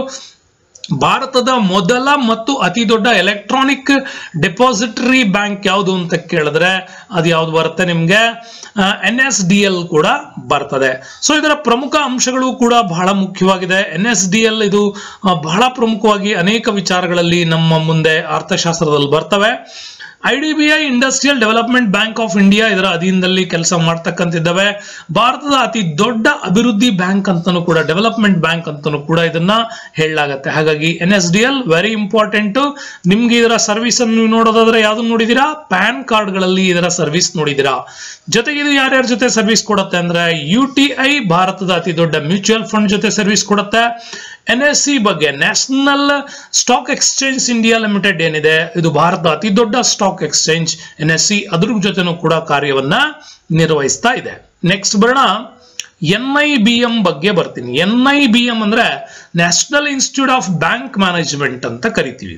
ಭಾರತದ ಮೊದಲ ಮತ್ತು ಅತಿ ದೊಡ್ಡ ಎಲೆಕ್ಟ್ರಾನಿಕ್ ಡೆಪಾಸಿಟರಿ ಬ್ಯಾಂಕ್ ಯಾವುದು ಅಂತ ಕೇಳಿದ್ರೆ ಅದು ಯಾವ್ದು ಬರುತ್ತೆ ನಿಮ್ಗೆ ಎನ್ ಎಸ್ ಡಿ ಎಲ್ ಕೂಡ ಬರ್ತದೆ ಸೊ ಇದರ ಪ್ರಮುಖ ಅಂಶಗಳು ಕೂಡ ಬಹಳ ಮುಖ್ಯವಾಗಿದೆ ಎನ್ ಎಸ್ ಡಿ ಎಲ್ ಇದು ಆ, ಬಹಳ ಪ್ರಮುಖವಾಗಿ ಅನೇಕ ವಿಚಾರಗಳಲ್ಲಿ ನಮ್ಮ ಮುಂದೆ ಅರ್ಥಶಾಸ್ತ್ರದಲ್ಲಿ ಬರ್ತವೆ I D B I Industrial Development Bank of India ಇದರ ಅಧೀನದಲ್ಲಿ ಕೆಲಸ ಮಾಡ್ತಕ್ಕಂತಿದ್ದಾವೆ ಭಾರತದ ಅತಿ ದೊಡ್ಡ ಅಭಿವೃದ್ಧಿ ಬ್ಯಾಂಕ್ ಅಂತಾನು ಕೂಡ ಡೆವಲಪ್ಮೆಂಟ್ ಬ್ಯಾಂಕ್ ಅಂತಾನು ಕೂಡ ಇದನ್ನ ಹೇಳಲಾಗತ್ತೆ ಹಾಗಾಗಿ N S D L very important ನಿಮ್ಗೆ ಇದರ ಸರ್ವಿಸ್ ಅನ್ನು ನೀವು ನೋಡೋದಾದ್ರೆ ಯಾವ್ದನ್ನ ನೋಡಿದೀರಾ ಪ್ಯಾನ್ ಕಾರ್ಡ್ಗಳಲ್ಲಿ ಇದರ ಸರ್ವಿಸ್ ನೋಡಿದೀರಾ ಜೊತೆಗೆ ಇದು ಯಾರ್ಯಾರ ಜೊತೆ ಸರ್ವಿಸ್ ಕೊಡುತ್ತೆ ಅಂದ್ರೆ ಯು ಟಿ ಐ ಭಾರತದ ಅತಿ ದೊಡ್ಡ ಮ್ಯೂಚುವಲ್ ಫಂಡ್ ಜೊತೆ ಸರ್ವಿಸ್ ಕೊಡುತ್ತೆ ಎನ್ ಎಸ್ ಸಿ ಬಗ್ಗೆ National Stock Exchange India Limited ಏನಿದೆ ಇದು ಭಾರತದ ಅತಿ ದೊಡ್ಡ stock exchange N S C ಅದ್ರ ಜೊತೆನೂ ಕೂಡ ಕಾರ್ಯವನ್ನ ನಿರ್ವಹಿಸ್ತಾ ಇದೆ ನೆಕ್ಸ್ಟ್ ಬರೋಣ ಎನ್ ಐ ಬಿ ಎಂ ಬಗ್ಗೆ ಬರ್ತೀನಿ ಎನ್ ಐ ಬಿ ಎಂ ಅಂದ್ರೆ National Institute of Bank Management ಅಂತ ಕರಿತೀವಿ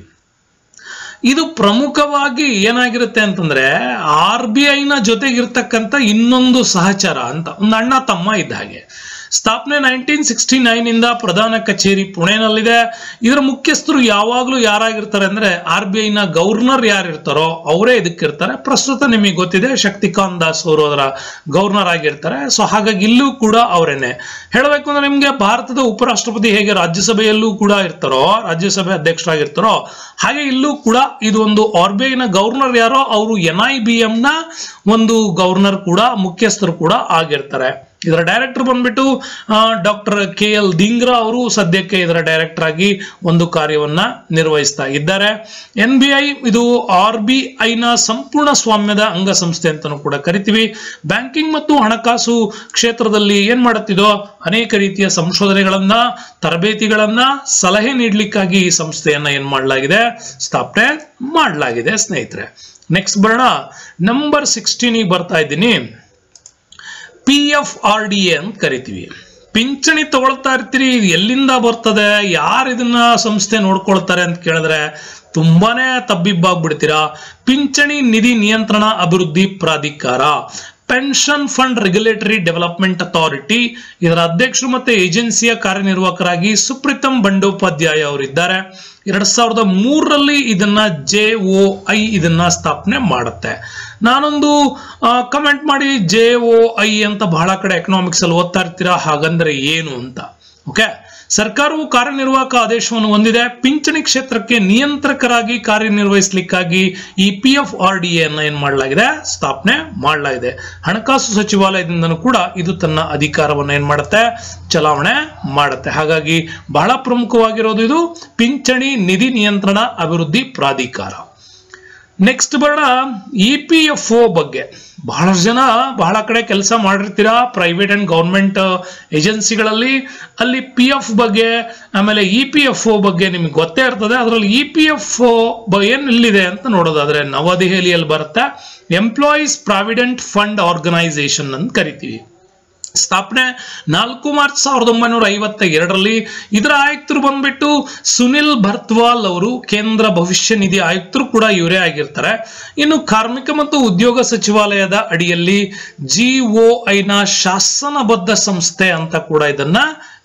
ಇದು ಪ್ರಮುಖವಾಗಿ ಏನಾಗಿರುತ್ತೆ ಅಂತಂದ್ರೆ ಆರ್ ಬಿ ಐನ ಜೊತೆಗಿರ್ತಕ್ಕಂಥ ಇನ್ನೊಂದು ಸಹಚರ ಅಂತ ಒಂದು ಅಣ್ಣ ತಮ್ಮ ಇದ್ದ ಹಾಗೆ ಸ್ಥಾಪನೆ ನೈನ್ಟೀನ್ ಸಿಕ್ಸ್ಟಿ ನೈನ್ ಇಂದ ಪ್ರಧಾನ ಕಚೇರಿ ಪುಣೆನಲ್ಲಿದೆ ಇದರ ಮುಖ್ಯಸ್ಥರು ಯಾವಾಗಲೂ ಯಾರಾಗಿರ್ತಾರೆ ಅಂದ್ರೆ ಆರ್ ಬಿ ಐನ ಗವರ್ನರ್ ಯಾರಿರ್ತಾರೋ ಅವರೇ ಇದಕ್ಕಿರ್ತಾರೆ ಪ್ರಸ್ತುತ ನಿಮಗೆ ಗೊತ್ತಿದೆ ಶಕ್ತಿಕಾಂತ್ ದಾಸ್ ಅವರು ಅದರ ಗವರ್ನರ್ ಆಗಿರ್ತಾರೆ ಸೊ ಹಾಗಾಗಿ ಇಲ್ಲೂ ಕೂಡ ಅವರೇನೆ ಹೇಳಬೇಕು ಅಂದ್ರೆ ನಿಮ್ಗೆ ಭಾರತದ ಉಪರಾಷ್ಟ್ರಪತಿ ಹೇಗೆ ರಾಜ್ಯಸಭೆಯಲ್ಲೂ ಕೂಡ ಇರ್ತಾರೋ ರಾಜ್ಯಸಭೆ ಅಧ್ಯಕ್ಷರಾಗಿರ್ತಾರೋ ಹಾಗೆ ಇಲ್ಲೂ ಕೂಡ ಇದು ಒಂದು ಆರ್ ಬಿ ಐನ ಗವರ್ನರ್ ಯಾರೋ ಅವರು ಎನ್ ಐ ಬಿ ಎಂ ನ ಒಂದು ಗವರ್ನರ್ ಕೂಡ ಮುಖ್ಯಸ್ಥರು ಕೂಡ ಆಗಿರ್ತಾರೆ ಇದರ ಡೈರೆಕ್ಟರ್ ಬಂದ್ಬಿಟ್ಟು ಡಾಕ್ಟರ್ ಕೆ ಎಲ್ ದಿಂಗ್ರಾ ಅವರು ಸದ್ಯಕ್ಕೆ ಇದರ ಡೈರೆಕ್ಟರ್ ಆಗಿ ಒಂದು ಕಾರ್ಯವನ್ನ ನಿರ್ವಹಿಸ್ತಾ ಇದ್ದಾರೆ ಎನ್ ಬಿ ಐ ಇದು ಆರ್ ಬಿ ಐನ ಸಂಪೂರ್ಣ ಸ್ವಾಮ್ಯದ ಅಂಗಸಂಸ್ಥೆ ಅಂತಾನೂ ಕೂಡ ಕರಿತೀವಿ ಬ್ಯಾಂಕಿಂಗ್ ಮತ್ತು ಹಣಕಾಸು ಕ್ಷೇತ್ರದಲ್ಲಿ ಏನ್ ಮಾಡುತ್ತಿದೋ ಅನೇಕ ರೀತಿಯ ಸಂಶೋಧನೆಗಳನ್ನ ತರಬೇತಿಗಳನ್ನ ಸಲಹೆ ನೀಡಲಿಕ್ಕಾಗಿ ಈ ಸಂಸ್ಥೆಯನ್ನ ಏನ್ ಮಾಡಲಾಗಿದೆ ಸ್ಥಾಪನೆ ಮಾಡಲಾಗಿದೆ ಸ್ನೇಹಿತರೆ ನೆಕ್ಸ್ಟ್ ಬರೋಣ ನಂಬರ್ ಸಿಕ್ಸ್ಟೀನ್ ಬರ್ತಾ ಇದ್ದೀನಿ P F R D A ಅಂತ ಕರಿತೀವಿ ಪಿಂಚಣಿ ತಗೊಳ್ತಾ ಇರ್ತೀರಿ ಇದು ಎಲ್ಲಿಂದ ಬರ್ತದೆ ಯಾರು ಇದನ್ನ ಸಂಸ್ಥೆ ನೋಡ್ಕೊಳ್ತಾರೆ ಅಂತ ಕೇಳಿದ್ರೆ ತುಂಬಾನೇ ತಬ್ಬಿಬ್ಬಾಗ್ಬಿಡ್ತೀರಾ ಪಿಂಚಣಿ ನಿಧಿ ನಿಯಂತ್ರಣ ಅಭಿವೃದ್ಧಿ ಪ್ರಾಧಿಕಾರ Pension Fund Regulatory Development Authority ಇದರ ಅಧ್ಯಕ್ಷರು ಮತ್ತೆ ಏಜೆನ್ಸಿಯ ಕಾರ್ಯನಿರ್ವಾಹಕರಾಗಿ ಸುಪ್ರೀತಂ ಬಂಡೋಪಾಧ್ಯಾಯ ಅವರಿದ್ದಾರೆ ಎರಡ್ ಸಾವಿರದ ಮೂರರಲ್ಲಿ ಇದನ್ನ ಜೆ ಒ ಐ ಇದನ್ನ ಸ್ಥಾಪನೆ ಮಾಡುತ್ತೆ ನಾನೊಂದು ಕಮೆಂಟ್ ಮಾಡಿ ಜೆ ಒ ಐ ಅಂತ ಬಹಳ ಕಡೆ ಎಕನಾಮಿಕ್ಸ್ ಅಲ್ಲಿ ಓದ್ತಾ ಇರ್ತೀರಾ ಹಾಗಂದ್ರೆ ಏನು ಅಂತ ಓಕೆ ಸರ್ಕಾರವು ಕಾರ್ಯನಿರ್ವಾಹಕ ಆದೇಶವನ್ನು ಹೊಂದಿದೆ ಪಿಂಚಣಿ ಕ್ಷೇತ್ರಕ್ಕೆ ನಿಯಂತ್ರಕರಾಗಿ ಕಾರ್ಯನಿರ್ವಹಿಸಲಿಕ್ಕಾಗಿ ಈ ಪಿ ಎಫ್ ಆರ್ ಡಿ ಅನ್ನ ಏನ್ ಮಾಡಲಾಗಿದೆ ಸ್ಥಾಪನೆ ಮಾಡಲಾಗಿದೆ ಹಣಕಾಸು ಸಚಿವಾಲಯದಿಂದನೂ ಕೂಡ ಇದು ತನ್ನ ಅಧಿಕಾರವನ್ನು ಏನ್ ಮಾಡುತ್ತೆ ಚಲಾವಣೆ ಮಾಡುತ್ತೆ ಹಾಗಾಗಿ ಬಹಳ ಪ್ರಮುಖವಾಗಿರೋದು ಇದು ಪಿಂಚಣಿ ನಿಧಿ ನಿಯಂತ್ರಣ ಅಭಿವೃದ್ಧಿ ಪ್ರಾಧಿಕಾರ ನೆಕ್ಸ್ಟ್ ಬರೋಣ ಇ ಪಿ ಎಫ್ ಒ ಬಗ್ಗೆ ಬಹಳಷ್ಟು ಜನ ಬಹಳ ಕಡೆ ಕೆಲಸ ಮಾಡಿರ್ತೀರಾ ಪ್ರೈವೇಟ್ ಅಂಡ್ ಗೌರ್ಮೆಂಟ್ ಏಜೆನ್ಸಿಗಳಲ್ಲಿ ಅಲ್ಲಿ ಪಿ ಎಫ್ ಬಗ್ಗೆ ಆಮೇಲೆ ಇ ಪಿ ಎಫ್ ಒ ಬಗ್ಗೆ ನಿಮ್ಗೆ ಗೊತ್ತೇ ಇರ್ತದೆ ಅದರಲ್ಲಿ ಇ ಪಿ ಎಫ್ ಒ ಏನು ಇಲ್ಲಿದೆ ಅಂತ ನೋಡೋದಾದ್ರೆ ನವದೆಹಲಿಯಲ್ಲಿ ಬರುತ್ತೆ ಎಂಪ್ಲಾಯೀಸ್ ಪ್ರಾವಿಡೆಂಟ್ ಫಂಡ್ ಆರ್ಗನೈಸೇಷನ್ ಅಂತ ಕರಿತೀವಿ ಸ್ಥಾಪನೆ ನಾಲ್ಕು ಮಾರ್ಚ್ ಸಾವಿರದ ಒಂಬೈನೂರ ಐವತ್ತ ಎರಡರಲ್ಲಿ ಇದರ ಆಯುಕ್ತರು ಬಂದ್ಬಿಟ್ಟು ಸುನಿಲ್ ಭರ್ತ್ವಾಲ್ ಅವರು ಕೇಂದ್ರ ಭವಿಷ್ಯ ನಿಧಿ ಆಯುಕ್ತರು ಕೂಡ ಇವರೇ ಆಗಿರ್ತಾರೆ ಇನ್ನು ಕಾರ್ಮಿಕ ಮತ್ತು ಉದ್ಯೋಗ ಸಚಿವಾಲಯದ ಅಡಿಯಲ್ಲಿ ಜಿ ಒ ಐನ ಶಾಸನಬದ್ಧ ಸಂಸ್ಥೆ ಅಂತ ಕೂಡ ಇದನ್ನ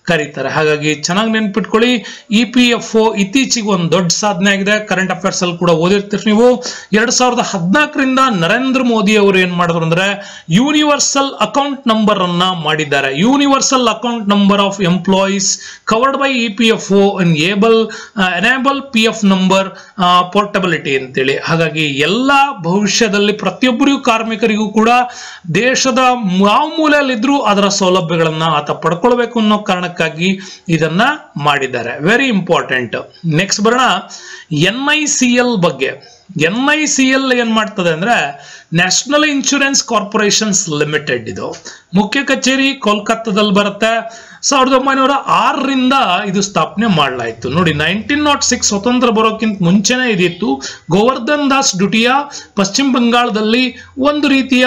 ಕರೀತಾರೆ ಹಾಗಾಗಿ ಚೆನ್ನಾಗಿ ನೆನ್ಪಿಟ್ಕೊಳ್ಳಿ ಇ ಪಿ ಎಫ್ ಒ ಇತ್ತೀಚೆಗೆ ಒಂದು ದೊಡ್ಡ ಸಾಧನೆ ಆಗಿದೆ ಕರೆಂಟ್ ಅಫೇರ್ಸ್ ಅಲ್ಲಿ ಕೂಡ ಓದಿರ್ತೀರಿ ನೀವು ಎರಡ್ ಸಾವಿರದ ಹದಿನಾಲ್ಕರಿಂದ ನರೇಂದ್ರ ಮೋದಿ ಅವರು ಏನ್ ಮಾಡಿದ್ರು ಅಂದ್ರೆ ಯೂನಿವರ್ಸಲ್ ಅಕೌಂಟ್ ನಂಬರ್ ಅನ್ನ ಮಾಡಿದ್ದಾರೆ Universal Account Number of Employees Covered by E P F O able enable P F number portability ಅಂತೇಳಿ ಹಾಗಾಗಿ ಎಲ್ಲ ಭವಿಷ್ಯದಲ್ಲಿ ಪ್ರತಿಯೊಬ್ಬರಿಗೂ ಕಾರ್ಮಿಕರಿಗೂ ಕೂಡ ದೇಶದ ಯಾವ ಮೂಲೆಯಲ್ಲಿದ್ರೂ ಅದರ ಸೌಲಭ್ಯಗಳನ್ನ ಆತ ಪಡ್ಕೊಳ್ಬೇಕು ಅನ್ನೋ ಕಾರಣಕ್ಕಾಗಿ ಇದನ್ನ ಮಾಡಿದ್ದಾರೆ ವೆರಿ ಇಂಪಾರ್ಟೆಂಟ್ ನೆಕ್ಸ್ಟ್ ಬರೋಣ ಎನ್ ಐ ಸಿ ಎಲ್ ಬಗ್ಗೆ ಎನ್ ಐ ಸಿ ಎಲ್ ಏನ್ ಮಾಡ್ತದೆ ಅಂದ್ರೆ ನ್ಯಾಷನಲ್ ಇನ್ಶೂರೆನ್ಸ್ ಕಾರ್ಪೊರೇಷನ್ಸ್ ಲಿಮಿಟೆಡ್ ಇದು ಮುಖ್ಯ ಕಚೇರಿ ಕೋಲ್ಕತ್ತಾದಲ್ಲಿ ಬರುತ್ತೆ ಸಾವಿರದ ಒಂಬೈನೂರ ಆರರಿಂದ ಇದು ಸ್ಥಾಪನೆ ಮಾಡಲಾಯಿತು ನೋಡಿ ನೈನ್ಟೀನ್ ನಾಟ್ ಸಿಕ್ಸ್ ಸ್ವತಂತ್ರ ಬರೋಕ್ಕಿಂತ ಮುಂಚೆನೇ ಇದಿತ್ತು ಗೋವರ್ಧನ್ ದಾಸ್ ಡುಟಿಯಾ ಪಶ್ಚಿಮ ಬಂಗಾಳದಲ್ಲಿ ಒಂದು ರೀತಿಯ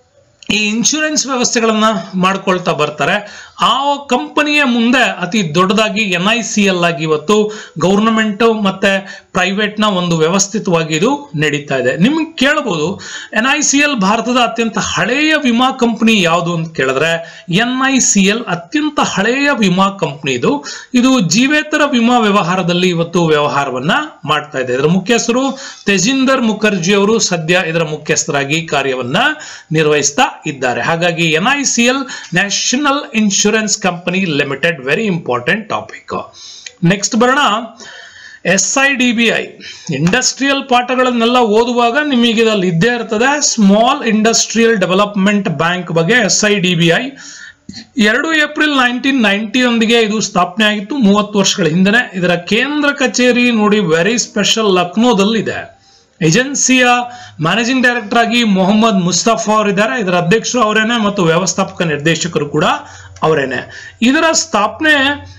ಈ ಇನ್ಶೂರೆನ್ಸ್ ವ್ಯವಸ್ಥೆಗಳನ್ನ ಮಾಡ್ಕೊಳ್ತಾ ಬರ್ತಾರೆ ಆ ಕಂಪನಿಯ ಮುಂದೆ ಅತಿ ದೊಡ್ಡದಾಗಿ ಎನ್ ಐ ಸಿ ಎಲ್ ಆಗಿ ಇವತ್ತು ಗೌರ್ನಮೆಂಟ್ ಮತ್ತೆ ಪ್ರೈವೇಟ್ ನ ಒಂದು ವ್ಯವಸ್ಥಿತವಾಗಿ ಇದು ನಡೀತಾ ಇದೆ ನಿಮ್ಗೆ ಕೇಳಬಹುದು ಎನ್ ಐ ಸಿ ಎಲ್ ಭಾರತದ ಅತ್ಯಂತ ಹಳೆಯ ವಿಮಾ ಕಂಪನಿ ಯಾವುದು ಅಂತ ಕೇಳಿದ್ರೆ ಎನ್ ಐ ಸಿ ಎಲ್ ಅತ್ಯಂತ ಹಳೆಯ ವಿಮಾ ಕಂಪನಿ ಇದು ಇದು ಜೀವೇತರ ವಿಮಾ ವ್ಯವಹಾರದಲ್ಲಿ ಇವತ್ತು ವ್ಯವಹಾರವನ್ನ ಮಾಡ್ತಾ ಇದೆ ಇದರ ಮುಖ್ಯಸ್ಥರು ತೆಜಿಂದರ್ ಮುಖರ್ಜಿ ಅವರು ಸದ್ಯ ಇದರ ಮುಖ್ಯಸ್ಥರಾಗಿ ಕಾರ್ಯವನ್ನ ನಿರ್ವಹಿಸ್ತಾ ಇದ್ದಾರೆ ಹಾಗಾಗಿ N I C L National Insurance Company Limited very important topic next ಬರೋಣ S I D B I Industrial ಪಾಠಗಳನ್ನೆಲ್ಲ ಓದುವಾಗ ನಿಮಗೆ ಇದಲ್ಲಿ ಇದ್ದೇ ಇರ್ತದೆ ಸ್ಮಾಲ್ ಇಂಡಸ್ಟ್ರಿಯಲ್ ಡೆವಲಪ್ಮೆಂಟ್ ಬ್ಯಾಂಕ್ ಬಗ್ಗೆ S I D B I ಎರಡು ಏಪ್ರಿಲ್ ನೈನ್ಟೀನ್ ನೈನ್ಟಿಯೊಂದಿಗೆ ಇದು ಸ್ಥಾಪನೆ ಆಗಿತ್ತು ಮೂವತ್ತು ವರ್ಷಗಳ ಹಿಂದೆ ಇದರ ಕೇಂದ್ರ ಕಚೇರಿ ನೋಡಿ ವೆರಿ ಸ್ಪೆಷಲ್ ಲಕ್ನೋದಲ್ಲಿದೆ ಏಜೆನ್ಸಿಯ ಮ್ಯಾನೇಜಿಂಗ್ ಡೈರೆಕ್ಟರ್ ಆಗಿ ಮೊಹಮ್ಮದ್ ಮುಸ್ತಫಾ ಅವರಿದ್ದಾರೆ ಇದರ ಅಧ್ಯಕ್ಷರು ಅವರೇನೆ ಮತ್ತು ವ್ಯವಸ್ಥಾಪಕ ನಿರ್ದೇಶಕರು ಕೂಡ ಅವರೇನೆ ಇದರ ಸ್ಥಾಪನೆ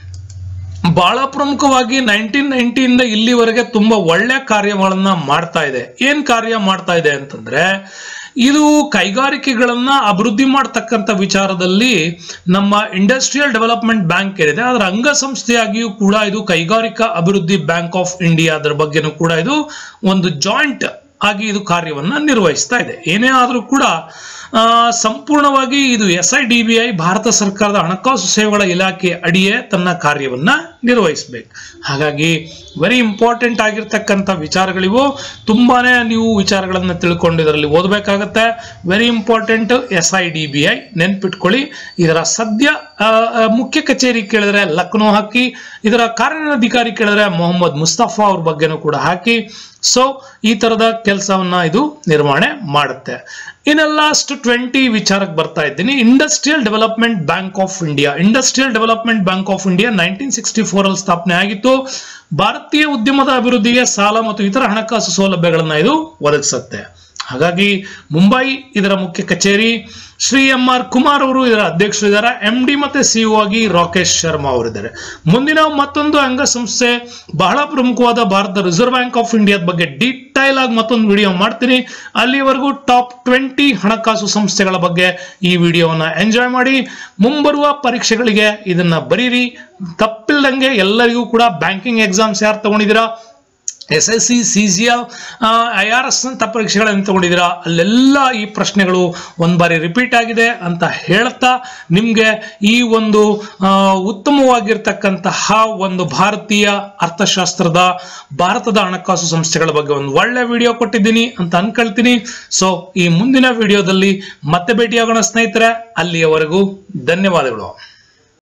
ಬಹಳ ಪ್ರಮುಖವಾಗಿ ನೈನ್ಟೀನ್ ನೈನ್ಟಿಯಿಂದ ಇಲ್ಲಿವರೆಗೆ ತುಂಬಾ ಒಳ್ಳೆ ಕಾರ್ಯಗಳನ್ನ ಮಾಡ್ತಾ ಇದೆ ಏನ್ ಕಾರ್ಯ ಮಾಡ್ತಾ ಇದೆ ಅಂತಂದ್ರೆ ಇದು ಕೈಗಾರಿಕೆಗಳನ್ನ ಅಭಿವೃದ್ಧಿ ಮಾಡ್ತಕ್ಕಂಥ ವಿಚಾರದಲ್ಲಿ ನಮ್ಮ ಇಂಡಸ್ಟ್ರಿಯಲ್ ಡೆವಲಪ್ಮೆಂಟ್ ಬ್ಯಾಂಕ್ ಏನಿದೆ ಅದರ ಅಂಗಸಂಸ್ಥೆಯಾಗಿಯೂ ಕೂಡ ಇದು ಕೈಗಾರಿಕಾ ಅಭಿವೃದ್ಧಿ ಬ್ಯಾಂಕ್ ಆಫ್ ಇಂಡಿಯಾ ಅದರ ಬಗ್ಗೆನೂ ಕೂಡ ಇದು ಒಂದು ಜಾಯಿಂಟ್ ಆಗಿ ಇದು ಕಾರ್ಯವನ್ನ ನಿರ್ವಹಿಸ್ತಾ ಇದೆ ಏನೇ ಆದರೂ ಕೂಡ ಆ, ಸಂಪೂರ್ಣವಾಗಿ ಇದು S I D B I ಭಾರತ ಸರ್ಕಾರದ ಹಣಕಾಸು ಸೇವೆಗಳ ಇಲಾಖೆ ಅಡಿಯೇ ತನ್ನ ಕಾರ್ಯವನ್ನ ನಿರ್ವಹಿಸಬೇಕು ಹಾಗಾಗಿ ವೆರಿ ಇಂಪಾರ್ಟೆಂಟ್ ಆಗಿರ್ತಕ್ಕಂಥ ವಿಚಾರಗಳಿವು ತುಂಬಾನೇ ನೀವು ವಿಚಾರಗಳನ್ನ ತಿಳ್ಕೊಂಡು ಇದರಲ್ಲಿ ಓದಬೇಕಾಗತ್ತೆ very important S I D B I ನೆನ್ಪಿಟ್ಕೊಳ್ಳಿ ಇದರ ಸದ್ಯ ಆ, ಆ, ಮುಖ್ಯ ಕಚೇರಿ ಕೇಳಿದ್ರೆ ಲಕ್ನೋ ಹಾಕಿ ಇದರ ಕಾರ್ಯನಿರ್ವಹಣಾಧಿಕಾರಿ ಕೇಳಿದ್ರೆ ಮೊಹಮ್ಮದ್ ಮುಸ್ತಫಾ ಅವ್ರ ಬಗ್ಗೆನೂ ಕೂಡ ಹಾಕಿ ಸೊ ಈ ತರದ ಕೆಲಸವನ್ನ ಇದು ನಿರ್ವಹಣೆ ಮಾಡುತ್ತೆ ಇನ್ನು ಲಾಸ್ಟ್ ಟ್ವೆಂಟಿ ವಿಚಾರಕ್ಕೆ ಬರ್ತಾ ಇದ್ದೀನಿ Industrial Development Bank of India Industrial Development Bank of India nineteen sixty four ಅಲ್ಲಿ ಸ್ಥಾಪನೆ ಆಗಿತ್ತು ಭಾರತೀಯ ಉದ್ಯಮದ ಅಭಿವೃದ್ಧಿಗೆ ಸಾಲ ಮತ್ತು ಇತರ ಹಣಕಾಸು ಸೌಲಭ್ಯಗಳನ್ನ ಇದು ಒದಗಿಸುತ್ತೆ ಹಾಗಾಗಿ ಮುಂಬೈ ಇದರ ಮುಖ್ಯ ಕಚೇರಿ ಶ್ರೀ ಎಂ ಆರ್ ಕುಮಾರ್ ಅವರು ಇದರ ಅಧ್ಯಕ್ಷರು ಇದ್ದಾರೆ ಎಂ ಡಿ ಮತ್ತೆ ಸಿಇಒ ಆಗಿ ರಾಕೇಶ್ ಶರ್ಮಾ ಅವರಿದ್ದಾರೆ ಮುಂದಿನ ಮತ್ತೊಂದು ಅಂಗಸಂಸ್ಥೆ ಬಹಳ ಪ್ರಮುಖವಾದ ಭಾರತ ರಿಸರ್ವ್ ಬ್ಯಾಂಕ್ ಆಫ್ ಇಂಡಿಯಾದ ಬಗ್ಗೆ ಡೀಟೈಲ್ ಆಗಿ ಮತ್ತೊಂದು ವಿಡಿಯೋ ಮಾಡ್ತೀನಿ ಅಲ್ಲಿವರೆಗೂ ಟಾಪ್ ಟ್ವೆಂಟಿ ಹಣಕಾಸು ಸಂಸ್ಥೆಗಳ ಬಗ್ಗೆ ಈ ವಿಡಿಯೋವನ್ನ ಎಂಜಾಯ್ ಮಾಡಿ ಮುಂಬರುವ ಪರೀಕ್ಷೆಗಳಿಗೆ ಇದನ್ನ ಬರೀರಿ ತಪ್ಪಿಲ್ದಂಗೆ ಎಲ್ಲರಿಗೂ ಕೂಡ ಬ್ಯಾಂಕಿಂಗ್ ಎಕ್ಸಾಮ್ಸ್ ಯಾರು ತಗೊಂಡಿದ್ದೀರಾ S S C C G L I R S ಅಂತ ಪರೀಕ್ಷೆಗಳನ್ನು ತಗೊಂಡಿದ್ದೀರಾ ಅಲ್ಲೆಲ್ಲ ಈ ಪ್ರಶ್ನೆಗಳು ಒಂದು ಬಾರಿ ರಿಪೀಟ್ ಆಗಿದೆ ಅಂತ ಹೇಳ್ತಾ ನಿಮಗೆ ಈ ಒಂದು ಆ, ಉತ್ತಮವಾಗಿರ್ತಕ್ಕಂತಹ ಒಂದು ಭಾರತೀಯ ಅರ್ಥಶಾಸ್ತ್ರದ ಭಾರತದ ಹಣಕಾಸು ಸಂಸ್ಥೆಗಳ ಬಗ್ಗೆ ಒಂದು ಒಳ್ಳೆ ವಿಡಿಯೋ ಕೊಟ್ಟಿದ್ದೀನಿ ಅಂತ ಅನ್ಕೊಳ್ತೀನಿ ಸೊ ಈ ಮುಂದಿನ ವಿಡಿಯೋದಲ್ಲಿ ಮತ್ತೆ ಭೇಟಿಯಾಗೋಣ ಸ್ನೇಹಿತರೆ ಅಲ್ಲಿಯವರೆಗೂ ಧನ್ಯವಾದಗಳು